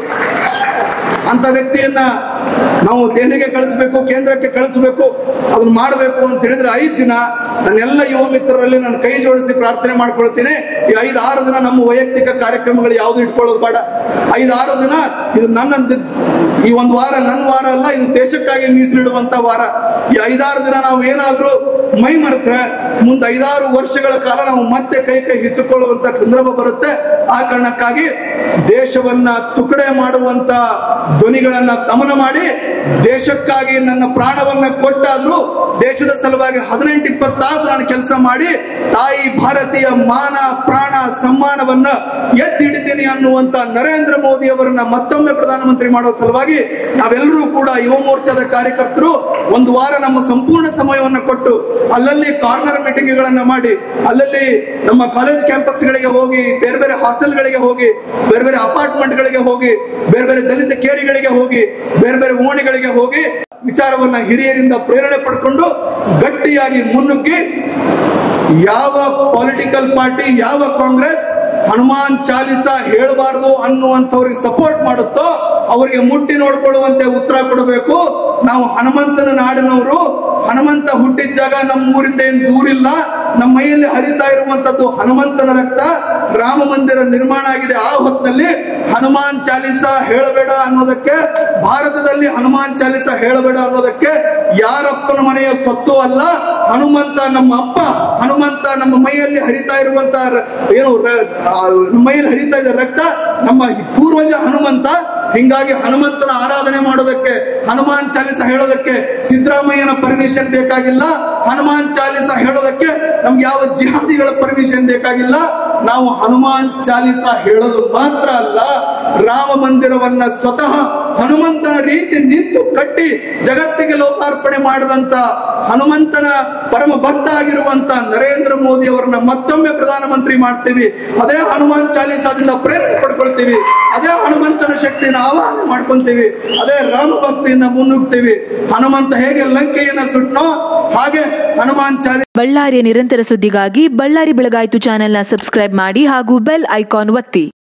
ಅಂತ ವ್ಯಕ್ತಿಯನ್ನ ನಾವು ದೆಹಲಿಗೆ ಕಳಿಸ್ಬೇಕು ಕೇಂದ್ರಕ್ಕೆ ಕಳಿಸ್ಬೇಕು ಅದನ್ನ ಮಾಡಬೇಕು ಅಂತ ಹೇಳಿದ್ರೆ ಐದ್ ದಿನ ನನ್ನೆಲ್ಲ ಯುವ ಮಿತ್ರರಲ್ಲಿ ನಾನು ಕೈ ಜೋಡಿಸಿ ಪ್ರಾರ್ಥನೆ ಮಾಡ್ಕೊಳ್ತೀನಿ ಈ ಐದು ಆರು ದಿನ ನಮ್ಮ ವೈಯಕ್ತಿಕ ಕಾರ್ಯಕ್ರಮಗಳು ಯಾವ್ದು ಇಟ್ಕೊಳ್ಳೋದು ಬೇಡ ಐದು ಆರು ದಿನ ಇದು ನನ್ನ ದಿ- ಈ ಒಂದು ವಾರ ನನ್ನ ವಾರ ಅಲ್ಲ ಇದು ದೇಶಕ್ಕಾಗಿ ಮೀಸಲಿಡುವಂತ ವಾರ ಈ ಐದಾರು ದಿನ ನಾವು ಏನಾದ್ರೂ ಮೈ ಮರೆತ್ರೆ ಮುಂದೆ ಐದಾರು ವರ್ಷಗಳ ಕಾಲ ನಾವು ಮತ್ತೆ ಕೈ ಕೈ ಹಿಚ್ಚಿಕೊಳ್ಳುವಂತ ಸಂದರ್ಭ ಬರುತ್ತೆ ಆ ಕಾರಣಕ್ಕಾಗಿ ದೇಶವನ್ನ ತುಕಡೆ ಮಾಡುವಂತ ಧ್ವನಿಗಳನ್ನ ದಮನ ಮಾಡಿ ದೇಶಕ್ಕಾಗಿ ನನ್ನ ಪ್ರಾಣವನ್ನ ಕೊಟ್ಟಾದ್ರೂ ದೇಶದ ಸಲುವಾಗಿ ಹದಿನೆಂಟು ಇಪ್ಪತ್ತು ತಾಸು ನಾನು ಕೆಲಸ ಮಾಡಿ ತಾಯಿ ಭಾರತೀಯ ಮಾನ ಪ್ರಾಣ ಸಮ್ಮಾನವನ್ನ ಎತ್ತಿ ಹಿಡಿತೀನಿ ಅನ್ನುವಂತ ನರೇಂದ್ರ ಮೋದಿ ಅವರನ್ನ ಮತ್ತೊಮ್ಮೆ ಪ್ರಧಾನಮಂತ್ರಿ ಮಾಡೋ ಸಲುವಾಗಿ ನಾವೆಲ್ಲರೂ ಕೂಡ ಯುವ ಮೋರ್ಚಾದ ಕಾರ್ಯಕರ್ತರು ಒಂದು ವಾರ ನಮ್ಮ ಸಂಪೂರ್ಣ ಸಮಯವನ್ನ ಕೊಟ್ಟು ಅಲ್ಲಲ್ಲಿ ಕಾರ್ನರ್ ಮೀಟಿಂಗ್ ಗಳನ್ನ ಮಾಡಿ ಅಲ್ಲಲ್ಲಿ ನಮ್ಮ ಕಾಲೇಜ್ ಕ್ಯಾಂಪಸ್ಗಳಿಗೆ ಹೋಗಿ ಬೇರೆ ಬೇರೆ ಹಾಸ್ಟೆಲ್ಗಳಿಗೆ ಹೋಗಿ ಬೇರೆ ಬೇರೆ ಅಪಾರ್ಟ್ಮೆಂಟ್ ಗಳಿಗೆ ಹೋಗಿ ಬೇರೆ ಬೇರೆ ದಲಿತ ಕೇರಿಗಳಿಗೆ ಹೋಗಿ ಬೇರೆ ಬೇರೆ ಓಣಿಗಳಿಗೆ ಹೋಗಿ ವಿಚಾರವನ್ನ ಹಿರಿಯರಿಂದ ಪ್ರೇರಣೆ ಪಡ್ಕೊಂಡು ಗಟ್ಟಿಯಾಗಿ ಮುನ್ನುಗ್ಗಿ ಯಾವ ಪೊಲಿಟಿಕಲ್ ಪಾರ್ಟಿ ಯಾವ ಕಾಂಗ್ರೆಸ್ ಹನುಮಾನ್ ಚಾಲಿಸ ಹೇಳಬಾರದು ಅನ್ನುವಂಥವ್ರಿಗೆ ಸಪೋರ್ಟ್ ಮಾಡುತ್ತೋ ಅವರಿಗೆ ಮುಟ್ಟಿ ನೋಡ್ಕೊಳ್ಳುವಂತೆ ಉತ್ತರ ಕೊಡಬೇಕು ನಾವು ಹನುಮಂತನ ನಾಡಿನವರು ಹನುಮಂತ ಹುಟ್ಟಿದ ಜಾಗ ನಮ್ಮ ಊರಿಂದ ಏನ್ ದೂರಿಲ್ಲ ನಮ್ಮ ಮೈಯಲ್ಲಿ ಹರಿತಾ ಇರುವಂತದ್ದು ಹನುಮಂತನ ರಕ್ತ ರಾಮ ಮಂದಿರ ನಿರ್ಮಾಣ ಆಗಿದೆ ಆ ಹೊತ್ತಿನಲ್ಲಿ ಹನುಮಾನ್ ಚಾಲಿಸ ಹೇಳಬೇಡ ಅನ್ನೋದಕ್ಕೆ ಭಾರತದಲ್ಲಿ ಹನುಮಾನ್ ಚಾಲಿಸ ಹೇಳಬೇಡ ಅನ್ನೋದಕ್ಕೆ ಯಾರಪ್ಪನ ಮನೆಯ ಸ್ವತ್ತು ಅಲ್ಲ ಹನುಮಂತ ನಮ್ಮ ಅಪ್ಪ ಹನುಮಂತ ನಮ್ಮ ಮೈಯಲ್ಲಿ ಹರಿತಾ ಇರುವಂತ ರ- ಏನು ರ- ಆ, ನಮ್ಮ ಮೈಯಲ್ಲಿ ಹರಿತಾ ಇದೆ ರಕ್ತ ನಮ್ಮ ಪೂರ್ವಜ ಹನುಮಂತ ಹಿಂಗಾಗಿ ಹನುಮಂತನ ಆರಾಧನೆ ಮಾಡೋದಕ್ಕೆ ಹನುಮಾನ್ ಚಾಲಿಸ ಹೇಳೋದಕ್ಕೆ ಸಿದ್ದರಾಮಯ್ಯನ ಪರ್ಮಿಷನ್ ಬೇಕಾಗಿಲ್ಲ ಹನುಮಾನ್ ಚಾಲಿಸ ಹೇಳೋದಕ್ಕೆ ನಮ್ಗೆ ಯಾವ ಜಿಹಾದಿಗಳ ಪರ್ಮಿಷನ್ ಬೇಕಾಗಿಲ್ಲ ನಾವು ಹನುಮಾನ್ ಚಾಲಿಸ ಹೇಳೋದು ಮಾತ್ರ ಅಲ್ಲ ರಾಮ ಮಂದಿರವನ್ನ ಸ್ವತಃ ಹನುಮಂತನ ರೀತಿ ನಿಂತು ಕಟ್ಟಿ ಜಗತ್ತಿಗೆ ಲೋಕಾರ್ಪಣೆ ಮಾಡಿದಂತ ಹನುಮಂತನ ಪರಮ ಭಕ್ತ ಆಗಿರುವಂತ ನರೇಂದ್ರ ಮೋದಿ ಅವರನ್ನ ಮತ್ತೊಮ್ಮೆ ಪ್ರಧಾನಮಂತ್ರಿ ಮಾಡ್ತೀವಿ ಅದೇ ಹನುಮಾನ್ ಚಾಲಿಸಾದಿಂದ ಪ್ರೇರಣೆ ಪಡ್ಕೊಳ್ತೀವಿ ಅದೇ ಹನುಮಂತನ ಶಕ್ತಿಯನ್ನು ಆವಾಹನೆ ಮಾಡ್ಕೊಂತೀವಿ ಅದೇ ರಾಮ ಭಕ್ತಿಯಿಂದ ಮುನ್ನುಗ್ತೀವಿ ಹನುಮಂತ ಹೇಗೆ ಲಂಕೆಯನ್ನ ಸುಟ್ನೋ ಹಾಗೆ ಹನುಮಾನ್ ಚಾಲಿ ಬಳ್ಳಾರಿಯ ನಿರಂತರ ಸುದ್ದಿಗಾಗಿ ಬಳ್ಳಾರಿ ಬೆಳಗಾಯಿತು ಚಾನೆಲ್ನ ಸಬ್ಸ್ಕ್ರೈಬ್ ಮಾಡಿ ಹಾಗೂ ಬೆಲ್ ಐಕಾನ್ ಒತ್ತಿ